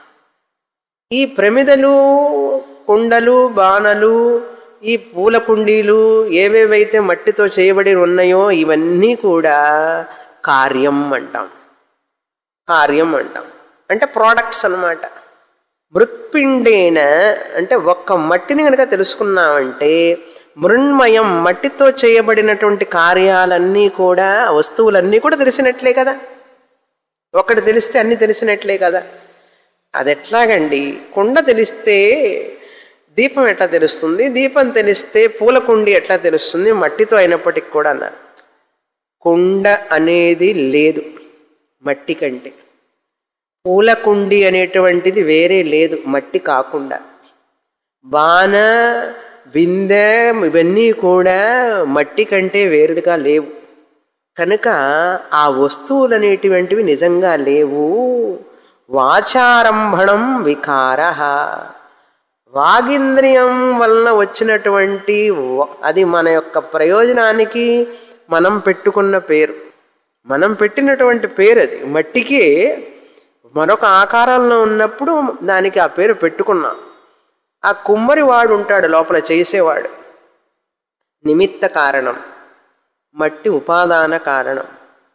ఈ ప్రమిదలు కుండలు బాణలు ఈ పూల కుండీలు ఏవేవైతే మట్టితో చేయబడి ఉన్నాయో ఇవన్నీ కూడా కార్యం అంటాం కార్యం అంటాం అంటే ప్రోడక్ట్స్ అన్నమాట మృత్పిండేన అంటే ఒక్క మట్టిని కనుక తెలుసుకున్నామంటే మృణ్మయం మట్టితో చేయబడినటువంటి కార్యాలన్నీ కూడా వస్తువులన్నీ కూడా తెలిసినట్లే కదా ఒకటి తెలిస్తే అన్ని తెలిసినట్లే కదా అది ఎట్లాగండి కుండ తెలిస్తే దీపం ఎట్లా తెలుస్తుంది దీపం తెలిస్తే పూల కుండి ఎట్లా తెలుస్తుంది మట్టితో అయినప్పటికి కూడా అన్నారు కుండ అనేది లేదు మట్టి కంటే పూల కుండి అనేటువంటిది వేరే లేదు మట్టి కాకుండా బాణ బిందె ఇవన్నీ కూడా మట్టి కంటే వేరుగా లేవు కనుక ఆ వస్తువులు అనేటువంటివి నిజంగా లేవు వాచారంభణం వికార వాగింద్రియం వలన వచ్చినటువంటి వ- అది మన యొక్క ప్రయోజనానికి మనం పెట్టుకున్న పేరు మనం పెట్టినటువంటి పేరు అది మట్టికి మరొక ఆకారంలో ఉన్నప్పుడు దానికి ఆ పేరు పెట్టుకున్నాం ఆ కుమ్మరి వాడు ఉంటాడు లోపల చేసేవాడు నిమిత్త కారణం మట్టి ఉపాదాన కారణం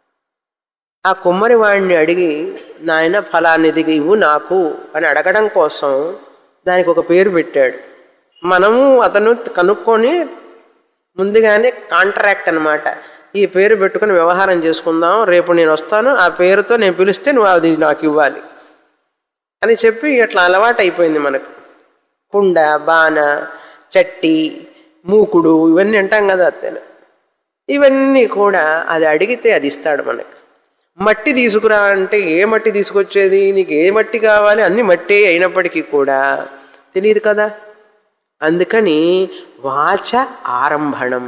ఆ కుమ్మరి వాడిని అడిగి నాయన ఫలానిదిగి ఇవ్వు నాకు అని అడగడం కోసం దానికి ఒక పేరు పెట్టాడు మనము అతను కనుక్కొని ముందుగానే కాంట్రాక్ట్ అన్నమాట ఈ పేరు పెట్టుకుని వ్యవహారం చేసుకుందాం రేపు నేను వస్తాను ఆ పేరుతో నేను పిలిస్తే నువ్వు అది నాకు ఇవ్వాలి అని చెప్పి అట్లా అలవాటు అయిపోయింది మనకు కుండ బాణ చట్టి మూకుడు ఇవన్నీ అంటాం కదా అత్తను ఇవన్నీ కూడా అది అడిగితే అది ఇస్తాడు మనకు మట్టి తీసుకురా అంటే ఏ మట్టి తీసుకొచ్చేది నీకు ఏ మట్టి కావాలి అన్ని మట్టే అయినప్పటికీ కూడా తెలియదు కదా అందుకని వాచ ఆరంభణం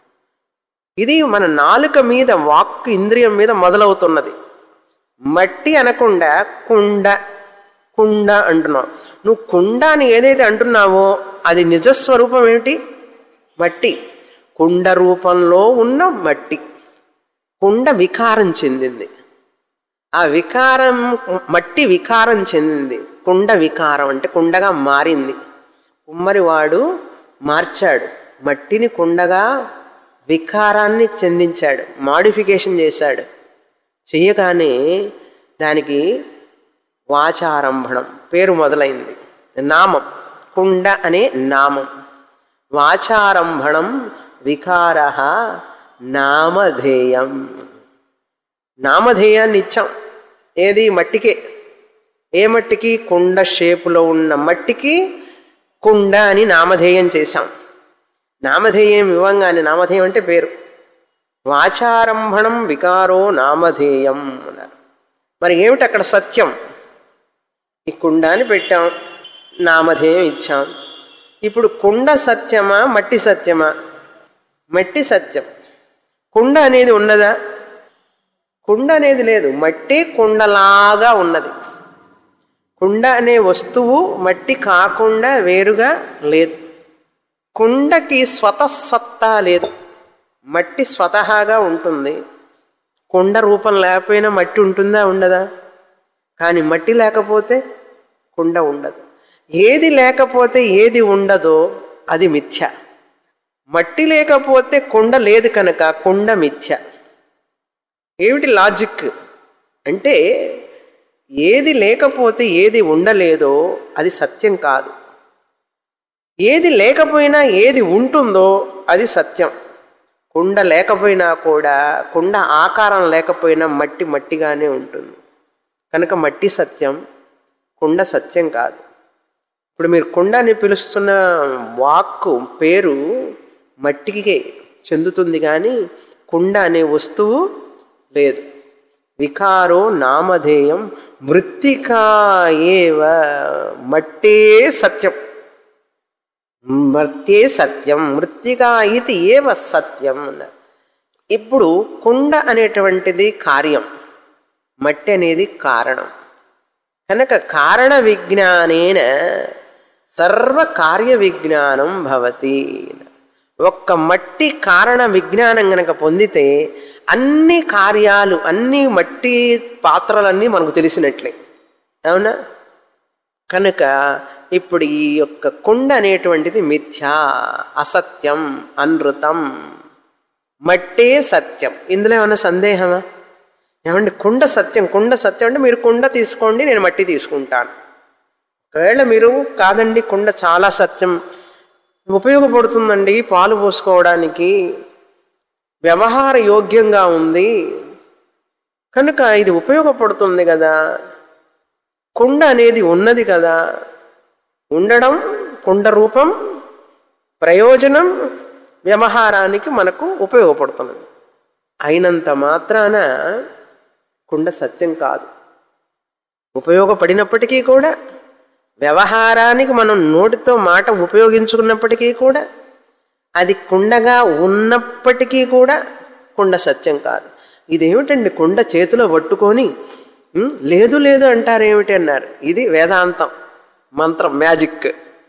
ఇది మన నాలుక మీద వాక్ ఇంద్రియం మీద మొదలవుతున్నది మట్టి అనకుండా కుండ కుండ అంటున్నావు నువ్వు కుండ అని ఏదైతే అంటున్నావో అది నిజస్వరూపం ఏమిటి మట్టి కుండ రూపంలో ఉన్న మట్టి కుండ వికారం చెందింది ఆ వికారం మట్టి వికారం చెందింది కుండ వికారం అంటే కుండగా మారింది కుమ్మరివాడు మార్చాడు మట్టిని కుండగా వికారాన్ని చెందించాడు మాడిఫికేషన్ చేశాడు చెయ్యగానే దానికి వాచారంభణం పేరు మొదలైంది నామం కుండ అనే నామం వాచారంభణం వికార నామధేయం నామధేయాన్ని ఇచ్చాం ఏది మట్టికే ఏ మట్టికి కుండ షేపులో ఉన్న మట్టికి కుండ అని నామధేయం చేశాం నామధేయం ఇవ్వంగానే నామధేయం అంటే పేరు వాచారంభణం వికారో నామధేయం అన్నారు మరి ఏమిటి అక్కడ సత్యం ఈ కుండ అని పెట్టాం నామధేయం ఇచ్చాం ఇప్పుడు కుండ సత్యమా మట్టి సత్యమా మట్టి సత్యం కుండ అనేది ఉన్నదా కుండ అనేది లేదు మట్టి కుండలాగా ఉన్నది కుండ అనే వస్తువు మట్టి కాకుండా వేరుగా లేదు కుండకి స్వతసత్తా లేదు మట్టి స్వతహాగా ఉంటుంది కుండ రూపం లేకపోయినా మట్టి ఉంటుందా ఉండదా కానీ మట్టి లేకపోతే కుండ ఉండదు ఏది లేకపోతే ఏది ఉండదో అది మిథ్య మట్టి లేకపోతే కుండ లేదు కనుక కుండ మిథ్య ఏమిటి లాజిక్ అంటే ఏది లేకపోతే ఏది ఉండలేదో అది సత్యం కాదు ఏది లేకపోయినా ఏది ఉంటుందో అది సత్యం కుండ లేకపోయినా కూడా కుండ ఆకారం లేకపోయినా మట్టి మట్టిగానే ఉంటుంది కనుక మట్టి సత్యం కుండ సత్యం కాదు ఇప్పుడు మీరు కుండని పిలుస్తున్న వాక్కు పేరు మట్టికి చెందుతుంది కానీ కుండ అనే వస్తువు లేదు వికారో నామధేయం మృత్తికా ఏవ మట్టే సత్యం మర్త్యే సత్యం మృత్తికా ఇది ఏవ సత్యం అన్నారు ఇప్పుడు కుండ అనేటువంటిది కార్యం మట్టి అనేది కారణం కనుక కారణ విజ్ఞానేన సర్వ కార్య విజ్ఞానం భవతి ఒక్క మట్టి కారణ విజ్ఞానం గనక పొందితే అన్ని కార్యాలు అన్ని మట్టి పాత్రలన్నీ మనకు తెలిసినట్లే అవునా కనుక ఇప్పుడు ఈ యొక్క కుండ అనేటువంటిది మిథ్యా అసత్యం అనృతం మట్టే సత్యం ఇందులో ఏమైనా సందేహమా ఏమండి కుండ సత్యం కుండ సత్యం అంటే మీరు కుండ తీసుకోండి నేను మట్టి తీసుకుంటాను ఒకవేళ మీరు కాదండి కుండ చాలా సత్యం ఉపయోగపడుతుందండి పాలు పోసుకోవడానికి వ్యవహార యోగ్యంగా ఉంది కనుక ఇది ఉపయోగపడుతుంది కదా కుండ అనేది ఉన్నది కదా ఉండడం కుండ రూపం ప్రయోజనం వ్యవహారానికి మనకు ఉపయోగపడుతున్నది అయినంత మాత్రాన కుండ సత్యం కాదు ఉపయోగపడినప్పటికీ కూడా వ్యవహారానికి మనం నోటితో మాట ఉపయోగించుకున్నప్పటికీ కూడా అది కుండగా ఉన్నప్పటికీ కూడా కుండ సత్యం కాదు ఇదేమిటండి కుండ చేతిలో పట్టుకొని "ఉం, లేదు లేదు అంటారేమిటి అన్నారు ఇది వేదాంతం మంత్రం మ్యాజిక్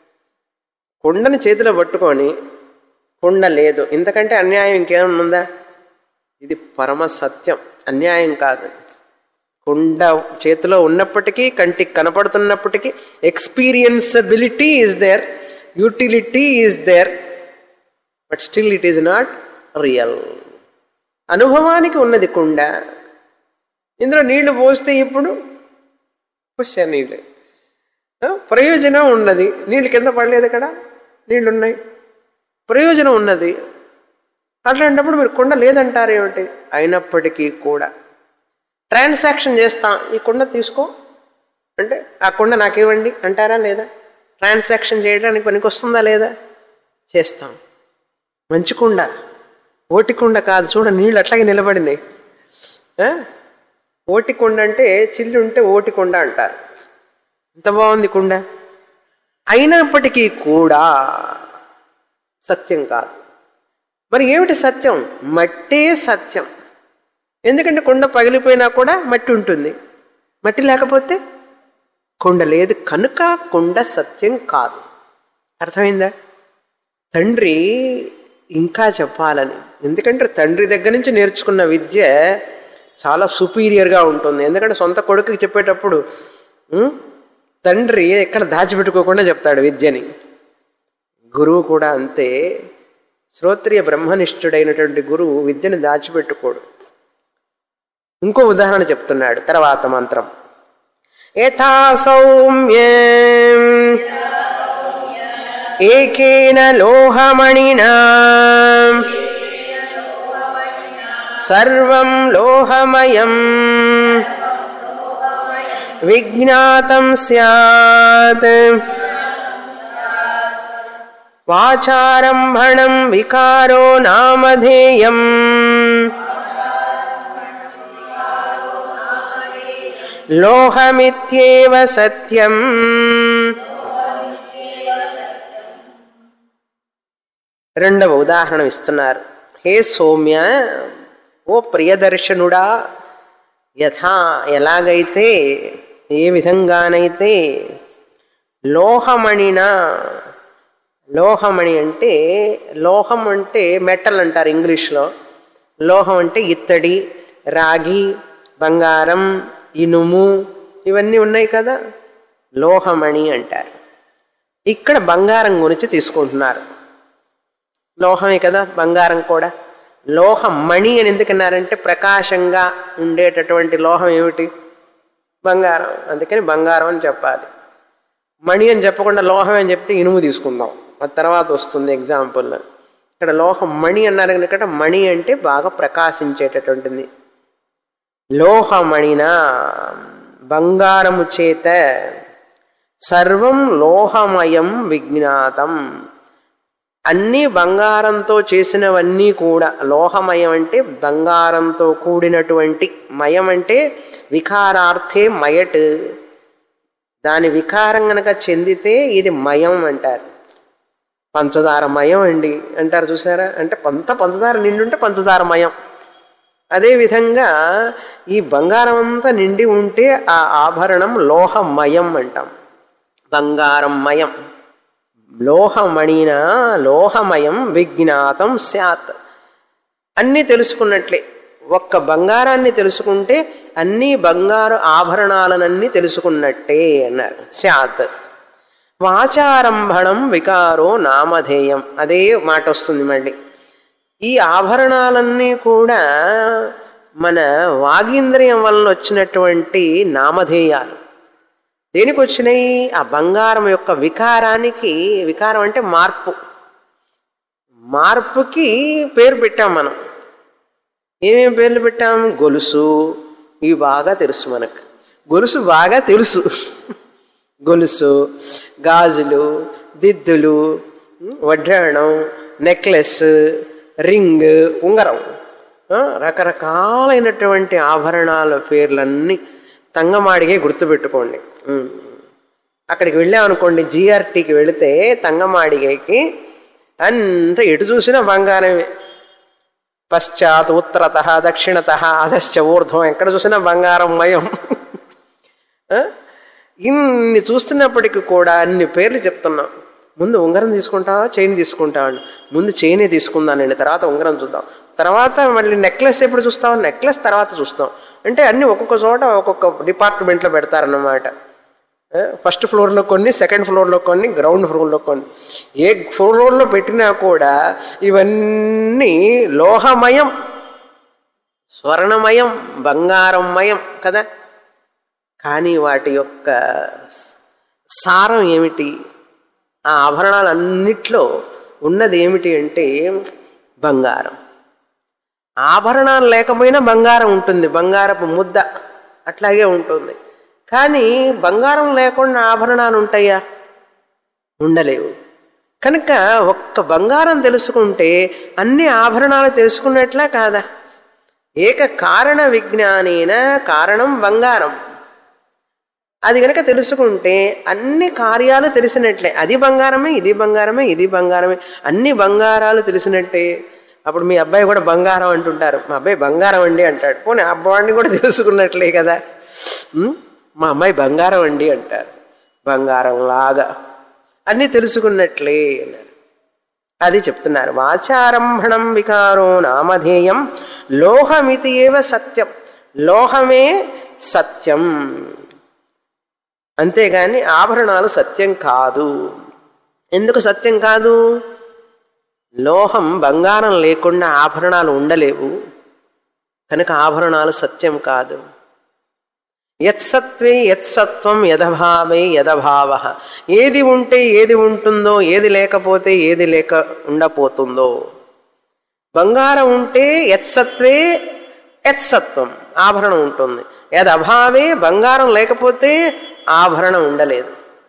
కుండని చేతిలో పట్టుకొని కుండ లేదు ఇంతకంటే అన్యాయం ఇంకేమైనా ఉందా ఇది పరమ సత్యం అన్యాయం కాదు కుండ చేతిలో ఉన్నప్పటికీ కంటికి కనపడుతున్నప్పటికీ experienceability is there utility is there but still it is not real అనుభవానికి ఉన్నది కుండ ఇందులో నీళ్లు పోస్తే ఇప్పుడు వచ్చా నీళ్ళు ఆ, ప్రయోజనం ఉన్నది నీళ్ళు కింద పడలేదు అక్కడ నీళ్ళు ఉన్నాయి ప్రయోజనం ఉన్నది అట్లాంటప్పుడు మీరు కుండ లేదంటారు ఏమిటి అయినప్పటికీ కూడా ట్రాన్సాక్షన్ చేస్తాం ఈ కుండ తీసుకో అంటే ఆ కుండ నాకు ఇవ్వండి అంటారా లేదా ట్రాన్సాక్షన్ చేయడానికి పనికి వస్తుందా లేదా చేస్తాం మంచి కుండ ఓటి కుండ కాదు చూడ నీళ్ళు అట్లాగే నిలబడినాయి ఆ? ఓటి కుండ అంటే చిల్లు ఉంటే ఓటి కుండ అంటారు ఎంత బాగుంది కుండ అయినప్పటికీ కూడా సత్యం కాదు మరి ఏమిటి సత్యం మట్టే సత్యం ఎందుకంటే కుండ పగిలిపోయినా కూడా మట్టి ఉంటుంది మట్టి లేకపోతే కుండ లేదు కనుక కుండ సత్యం కాదు అర్థమైందా తండ్రి ఇంకా చెప్పాలని ఎందుకంటే తండ్రి దగ్గర నుంచి నేర్చుకున్న విద్య చాలా సుపీరియర్గా ఉంటుంది ఎందుకంటే సొంత కొడుకుకి చెప్పేటప్పుడు ఉం, తండ్రి ఎక్కడ దాచిపెట్టుకోకుండా చెప్తాడు విద్యని గురువు కూడా అంతే శ్రోత్రియ బ్రహ్మనిష్ఠుడైనటువంటి గురువు విద్యని దాచిపెట్టుకోడు ఇంకో ఉదాహరణ చెప్తున్నాడు తర్వాత మంత్రం యథా సౌమ్య ఏకేన లోహమణినా సర్వం లోహమయం విజ్ఞాతం స్యాత్ వాచారంభణం వికారో నామధేయం లోహమిత్యేవ సత్యం రెండవ ఉదాహరణ ఇస్తున్నారు హే సౌమ్య ఓ ప్రియదర్శనుడా యథా ఎలాగైతే ఏ విధంగానైతే లోహమణిన లోహమణి అంటే లోహం అంటే మెటల్ అంటారు ఇంగ్లీష్లో లోహం అంటే ఇత్తడి రాగి బంగారం ఇనుము ఇవన్నీ ఉన్నాయి కదా లోహమణి అంటారు ఇక్కడ బంగారం గురించి తీసుకుంటున్నారు లోహమే కదా బంగారం కూడా లోహం మణి అని ఎందుకన్నారంటే ప్రకాశంగా ఉండేటటువంటి లోహం ఏమిటి బంగారం అందుకని బంగారం అని చెప్పాలి మణి అని చెప్పకుండా లోహం అని చెప్తే ఇనుము తీసుకుందాం ఆ తర్వాత వస్తుంది ఎగ్జాంపుల్ ఇక్కడ లోహం మణి అన్నారు కనుక ఇక్కడ మణి అంటే బాగా ప్రకాశించేటటువంటిది లోహమణిన బంగారము చేత సర్వం లోహమయం విజ్ఞాతం అన్నీ బంగారంతో చేసినవన్నీ కూడా లోహమయం అంటే బంగారంతో కూడినటువంటి మయం అంటే వికారార్థే మయట్ దాని వికారం గనక చెందితే ఇది మయం అంటారు పంచదార మయం అండి అంటారు చూసారా అంటే పంత పంచదార నిండుంటే పంచదార మయం అదేవిధంగా ఈ బంగారం అంతా నిండి ఉంటే ఆ ఆభరణం లోహమయం అంటాం బంగారం మయం లోహమణిన లోహమయం విజ్ఞాతం స్యాత్ అన్నీ తెలుసుకున్నట్లే ఒక్క బంగారాన్ని తెలుసుకుంటే అన్ని బంగారు ఆభరణాలనన్నీ తెలుసుకున్నట్టే అన్నారు స్యాత్ వాచారంభణం వికారో నామధేయం అదే మాట వస్తుంది మళ్ళీ ఈ ఆభరణాలన్నీ కూడా మన వాగీంద్రియం వలన వచ్చినటువంటి నామధేయాలు దేనికి వచ్చినాయి ఆ బంగారం యొక్క వికారానికి వికారం అంటే మార్పు మార్పుకి పేరు పెట్టాం మనం ఏమేమి పేర్లు పెట్టాం గొలుసు ఇవి బాగా తెలుసు మనకు గొలుసు బాగా తెలుసు గొలుసు గాజులు దిద్దులు వడ్రాణం నెక్లెస్ రింగ్ ఉంగరం ఆ, రకరకాలైనటువంటి ఆభరణాల పేర్లన్నీ తంగమాడిగే గుర్తుపెట్టుకోండి ఉమ్. అక్కడికి వెళ్ళామనుకోండి జిఆర్టీకి వెళితే తంగమాడిగకి అంత ఎటు చూసినా బంగారమే పశ్చాత్ ఉత్తరత దక్షిణత అధశ్చ ఊర్ధ్వం ఎక్కడ చూసినా బంగారం మయం ఆ? ఇన్ని చూస్తున్నప్పటికీ కూడా అన్ని పేర్లు చెప్తున్నాం ముందు ఉంగరం తీసుకుంటావా చైన్ తీసుకుంటావా అండి ముందు చైనే తీసుకుందాం నేను తర్వాత ఉంగరం చూద్దాం తర్వాత మళ్ళీ నెక్లెస్ ఎప్పుడు చూస్తాం నెక్లెస్ తర్వాత చూస్తాం అంటే అన్ని ఒక్కొక్క చోట ఒక్కొక్క డిపార్ట్మెంట్లో పెడతారన్నమాట ఆ, ఫస్ట్ ఫ్లోర్లో కొన్ని సెకండ్ ఫ్లోర్లో కొన్ని గ్రౌండ్ ఫ్లోర్లో కొన్ని ఏ ఫ్లోర్లో పెట్టినా కూడా ఇవన్నీ లోహమయం స్వర్ణమయం బంగారమయం కదా కానీ వాటి యొక్క సారం ఏమిటి ఆ ఆభరణాలన్నిట్లో ఉన్నది ఏమిటి అంటే బంగారం ఆభరణాలు లేకపోయినా బంగారం ఉంటుంది బంగారపు ముద్ద అట్లాగే ఉంటుంది కానీ బంగారం లేకుండా ఆభరణాలు ఉంటాయా ఉండలేవు కనుక ఒక్క బంగారం తెలుసుకుంటే అన్ని ఆభరణాలు తెలుసుకున్నట్లా కాదా ఏక కారణ విజ్ఞానేన కారణం బంగారం అది గనక తెలుసుకుంటే అన్ని కార్యాలు తెలిసినట్లే అది బంగారమే ఇది బంగారమే ఇది బంగారమే అన్ని బంగారాలు తెలిసినట్టే అప్పుడు మీ అబ్బాయి కూడా బంగారం అంటుంటారు మా అబ్బాయి బంగారం అండి అంటాడు పోనీ ఆ అబ్బాయిని కూడా తెలుసుకున్నట్లే కదా ఉమ్, మా అమ్మాయి బంగారం అండి అంటారు బంగారం లాగా అన్నీ తెలుసుకున్నట్లే అన్నారు అది చెప్తున్నారు వాచారంభణం వికారో నామధేయం లోహమితి ఏవ సత్యం లోహమే సత్యం అంతేగాని ఆభరణాలు సత్యం కాదు ఎందుకు సత్యం కాదు లోహం బంగారం లేకుండా ఆభరణాలు ఉండలేవు కనుక ఆభరణాలు సత్యం కాదు యత్సత్వే యత్సత్వం యథభావే యథభావ ఏది ఉంటే ఏది ఉంటుందో ఏది లేకపోతే ఏది లేక ఉండపోతుందో బంగారం ఉంటే యత్సత్వే యత్సత్వం ఆభరణం ఉంటుంది యదభావే బంగారం లేకపోతే ఆభరణం ఉండలేదు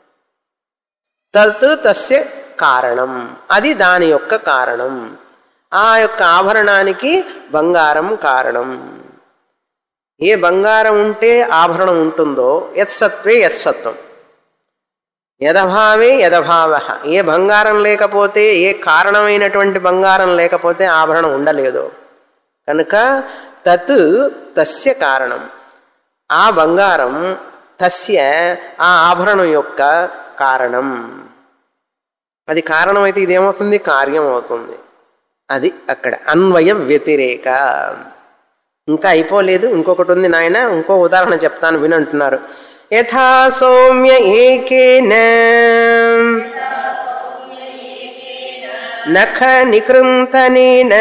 తత్ తస్య కారణం అది దాని యొక్క కారణం ఆ యొక్క ఆభరణానికి బంగారం కారణం ఏ బంగారం ఉంటే ఆభరణం ఉంటుందో యత్సత్వే యత్సత్వం యథభావే యథభావ ఏ బంగారం లేకపోతే ఏ కారణమైనటువంటి బంగారం లేకపోతే ఆభరణం ఉండలేదు కనుక తత్ తస్య కారణం ఆ బంగారం తస్య ఆ ఆభరణం యొక్క కారణం అది కారణమైతే ఇదేమవుతుంది కార్యం అవుతుంది అది అక్కడ అన్వయ వ్యతిరేక ఇంకా అయిపోలేదు ఇంకొకటి ఉంది నాయన ఇంకో ఉదాహరణ చెప్తాను వినంటున్నారు యథా సౌమ్య ఏకేన నఖ నికృంతనేన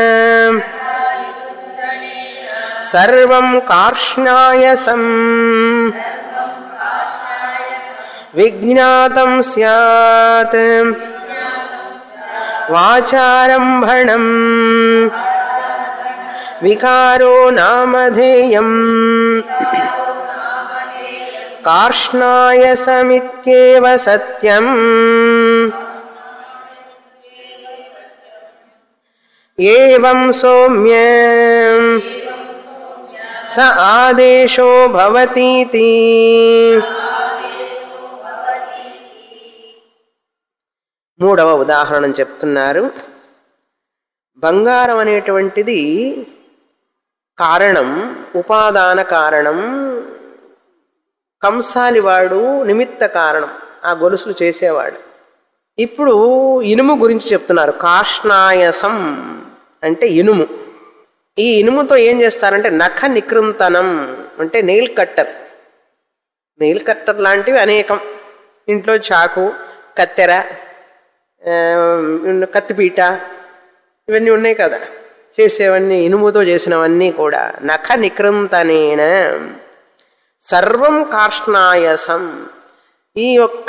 సర్వం కార్ష్ణాయసం విజ్ఞాతం స్యాత్ వాచారంభణం వికారో నామధేయం కార్ష్ణాయసమిత్యేవ సత్యం ఏవం సౌమ్య స ఆదేశో భవతీతి మూడవ ఉదాహరణ చెప్తున్నారు బంగారం అనేటువంటిది కారణం ఉపాదాన కారణం కంసాలివాడు నిమిత్త కారణం ఆ గొలుసులు చేసేవాడు ఇప్పుడు ఇనుము గురించి చెప్తున్నారు కాష్ణాయసం అంటే ఇనుము ఈ ఇనుముతో ఏం చేస్తారంటే నఖ నికృంతనం అంటే నెయిల్ కట్టర్ నెయిల్ కట్టర్ లాంటివి అనేకం ఇంట్లో చాకు కత్తెర ఆ, కత్తిపీట ఇవన్నీ ఉన్నాయి కదా చేసేవన్నీ ఇనుముతో చేసినవన్నీ కూడా నఖ నికృంతనేన సర్వం కార్ష్ణాయసం ఈ యొక్క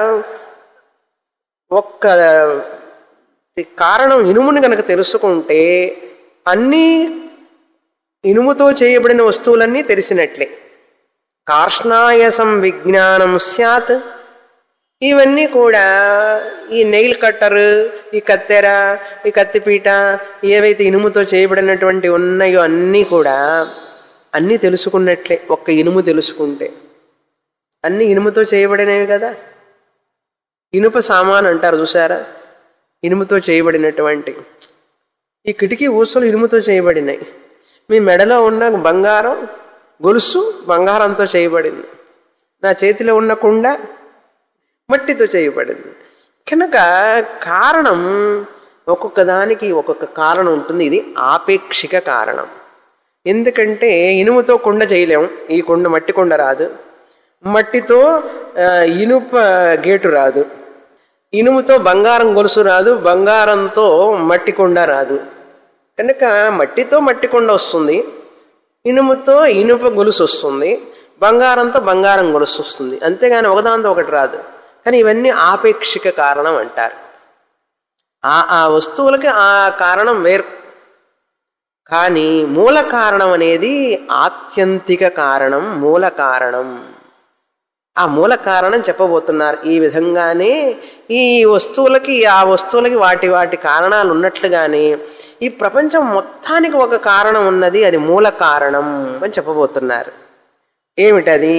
ఒక్క కారణం ఇనుముని గనక తెలుసుకుంటే అన్నీ ఇనుముతో చేయబడిన వస్తువులన్నీ తెలిసినట్లే కార్ష్ణాయసం విజ్ఞానం స్యాత్ ఇవన్నీ కూడా ఈ నెయిల్ కట్టర్ ఈ కత్తెర ఈ కత్తిపీట ఏవైతే ఇనుముతో చేయబడినటువంటి ఉన్నాయో అన్నీ కూడా అన్నీ తెలుసుకున్నట్లే ఒక్క ఇనుము తెలుసుకుంటే అన్నీ ఇనుముతో చేయబడినవి కదా ఇనుప సామాన్ అంటారు చూసారా ఇనుముతో చేయబడినటువంటి ఈ కిటికీ ఊసలు ఇనుముతో చేయబడినాయి మీ మెడలో ఉన్న బంగారం గొలుసు బంగారంతో చేయబడింది నా చేతిలో ఉన్న కుండ మట్టితో చేయబడింది కనుక కారణం ఒక్కొక్క దానికి ఒక్కొక్క కారణం ఉంటుంది ఇది ఆపేక్షిక కారణం ఎందుకంటే ఇనుముతో కుండ చేయలేం ఈ కుండ మట్టి కుండ రాదు మట్టితో ఆ, ఇనుప గేటు రాదు ఇనుముతో బంగారం గొలుసు రాదు బంగారంతో మట్టి కుండ రాదు కనుక మట్టితో మట్టి కుండ వస్తుంది ఇనుముతో ఇనుప గొలుసు వస్తుంది బంగారంతో బంగారం గొలుసు వస్తుంది అంతేగాని ఒకదాంతో ఒకటి రాదు కానీ ఇవన్నీ ఆపేక్షిక కారణం అంటారు ఆ ఆ వస్తువులకి ఆ కారణం వేరు కానీ మూల కారణం అనేది ఆత్యంతిక కారణం మూల కారణం ఆ మూల కారణం చెప్పబోతున్నారు ఈ విధంగానే ఈ వస్తువులకి ఆ వస్తువులకి వాటి వాటి కారణాలు ఉన్నట్లుగానే ఈ ప్రపంచం మొత్తానికి ఒక కారణం ఉన్నది అది మూల కారణం అని చెప్పబోతున్నారు ఏమిటది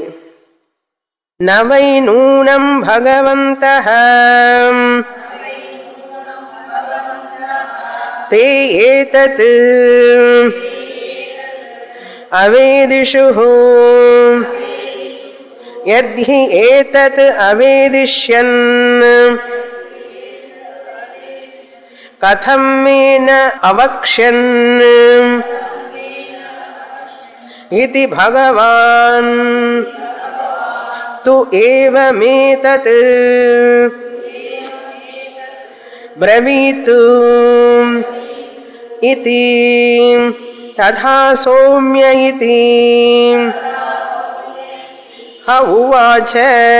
నవై నూనం భగవంత ते एतत् अवेदिषुः यद्धि एतत् अवेदिष्यन् कथं मे न अवक्ष्यन् इति भगवान् तु एवमेतत् ब्रवीतु इति तथा सौम्य इति ह उवाच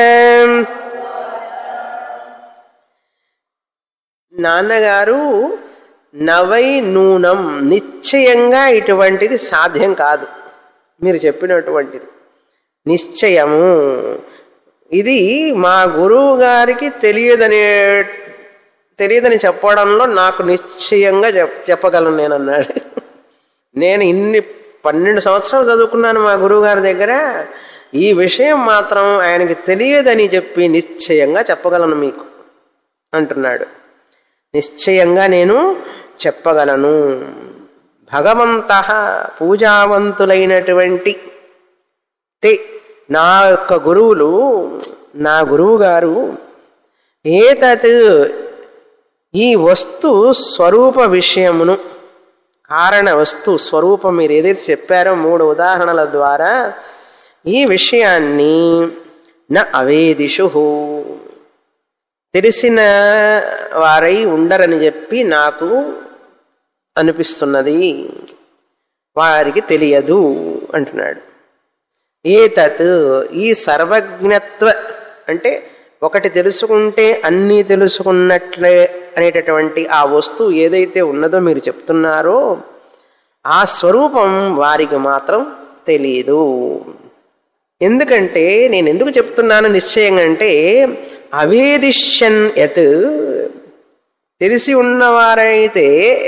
నాన్నగారు నవై నూనం నిశ్చయంగా ఇటువంటిది సాధ్యం కాదు మీరు చెప్పినటువంటిది నిశ్చయము ఇది మా గురువు గారికి తెలియదనే తెలియదని చెప్పడంలో నాకు నిశ్చయంగా చెప్ చెప్పగలను నేను అన్నాడు నేను ఇన్ని పన్నెండు సంవత్సరాలు చదువుకున్నాను మా గురువు గారి దగ్గర ఈ విషయం మాత్రం ఆయనకి తెలియదని చెప్పి నిశ్చయంగా చెప్పగలను మీకు అంటున్నాడు నిశ్చయంగా నేను చెప్పగలను భగవంత పూజావంతులైనటువంటి తే నా యొక్క గురువులు నా గురువు గారు ఏతత్ ఈ వస్తు స్వరూప విషయమును కారణ వస్తు స్వరూపం మీరు ఏదైతే చెప్పారో మూడు ఉదాహరణల ద్వారా ఈ విషయాన్ని న అవేదిషు తెలిసిన వారై ఉండరని చెప్పి నాకు అనిపిస్తున్నది వారికి తెలియదు అంటున్నాడు ఏతత్ ఈ సర్వజ్ఞత్వ అంటే ఒకటి తెలుసుకుంటే అన్నీ తెలుసుకున్నట్లే అనేటటువంటి ఆ వస్తువు ఏదైతే ఉన్నదో మీరు చెప్తున్నారో ఆ స్వరూపం వారికి మాత్రం తెలియదు ఎందుకంటే నేను ఎందుకు చెప్తున్నాను నిశ్చయంగా అంటే అవేదిష్యన్ యత్ తెలిసి ఉన్నవారైతే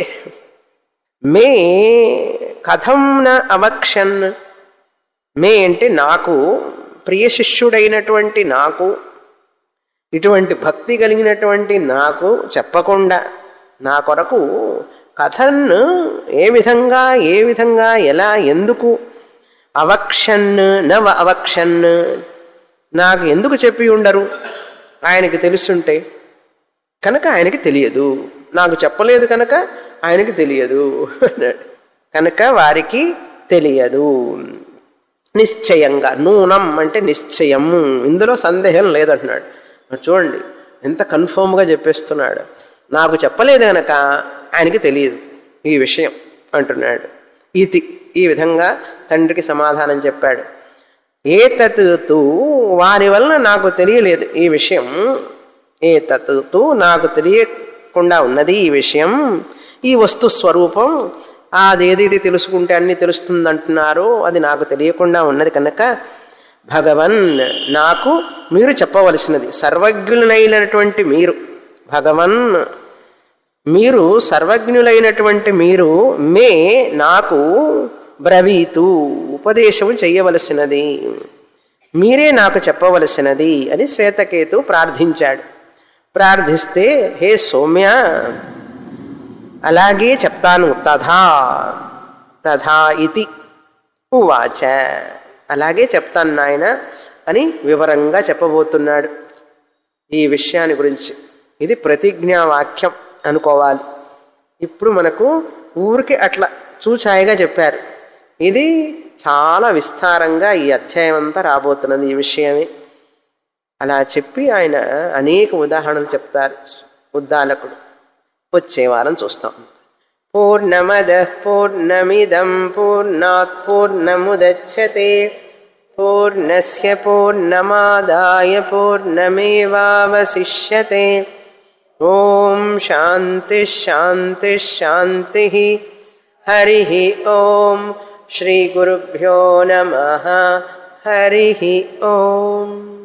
మే కథం న అవక్షన్ మే అంటే నాకు ప్రియ శిష్యుడైనటువంటి నాకు ఇటువంటి భక్తి కలిగినటువంటి నాకు చెప్పకుండా నా కొరకు కథను ఏ విధంగా ఏ విధంగా ఎలా ఎందుకు అవక్షన్ నవ అవక్షన్ నాకు ఎందుకు చెప్పి ఉండరు ఆయనకి తెలుసుంటే కనుక ఆయనకి తెలియదు నాకు చెప్పలేదు కనుక ఆయనకి తెలియదు కనుక వారికి తెలియదు నిశ్చయంగా నూనం అంటే నిశ్చయం ఇందులో సందేహం లేదంటున్నాడు చూడండి ఎంత కన్ఫర్మ్గా చెప్పేస్తున్నాడు నాకు చెప్పలేదు గనక ఆయనకి తెలియదు ఈ విషయం అంటున్నాడు ఇది ఈ విధంగా తండ్రికి సమాధానం చెప్పాడు ఏ తత్తు వారి వలన నాకు తెలియలేదు ఈ విషయం ఏ తత్తు నాకు తెలియకుండా ఉన్నది ఈ విషయం ఈ వస్తు స్వరూపం అదేదైతే తెలుసుకుంటే అన్ని తెలుస్తుంది అంటున్నారో అది నాకు తెలియకుండా ఉన్నది కనుక భగవన్ నాకు మీరు చెప్పవలసినది సర్వజ్ఞులైనటువంటి మీరు భగవన్ మీరు సర్వజ్ఞులైనటువంటి మీరు మే నాకు బ్రవీతు ఉపదేశం చెయ్యవలసినది మీరే నాకు చెప్పవలసినది అని శ్వేతకేతు ప్రార్థించాడు ప్రార్థిస్తే హే సౌమ్య అలాగే చెప్తాను తథా తథా ఇది ఉవాచ అలాగే చెప్తాను నాయన అని వివరంగా చెప్పబోతున్నాడు ఈ విషయాన్ని గురించి ఇది ప్రతిజ్ఞా వాక్యం అనుకోవాలి ఇప్పుడు మనకు ఊరికి అట్లా చూచాయిగా చెప్పారు ఇది చాలా విస్తారంగా ఈ అధ్యాయం అంతా రాబోతున్నది ఈ విషయమే అలా చెప్పి ఆయన అనేక ఉదాహరణలు చెప్తారు ఉద్దాలకుడు వచ్చే వారం చూస్తాం పూర్ణమద పూర్ణమిదం పూర్ణాత్ పూర్ణముదచ్చతే పూర్ణస్య పూర్ణమాదాయ పూర్ణమేవావశిష్యతే ఓం శాంతి శాంతి శాంతి హరి ఓం శ్రీ గురుభ్యో నమ హరి ఓం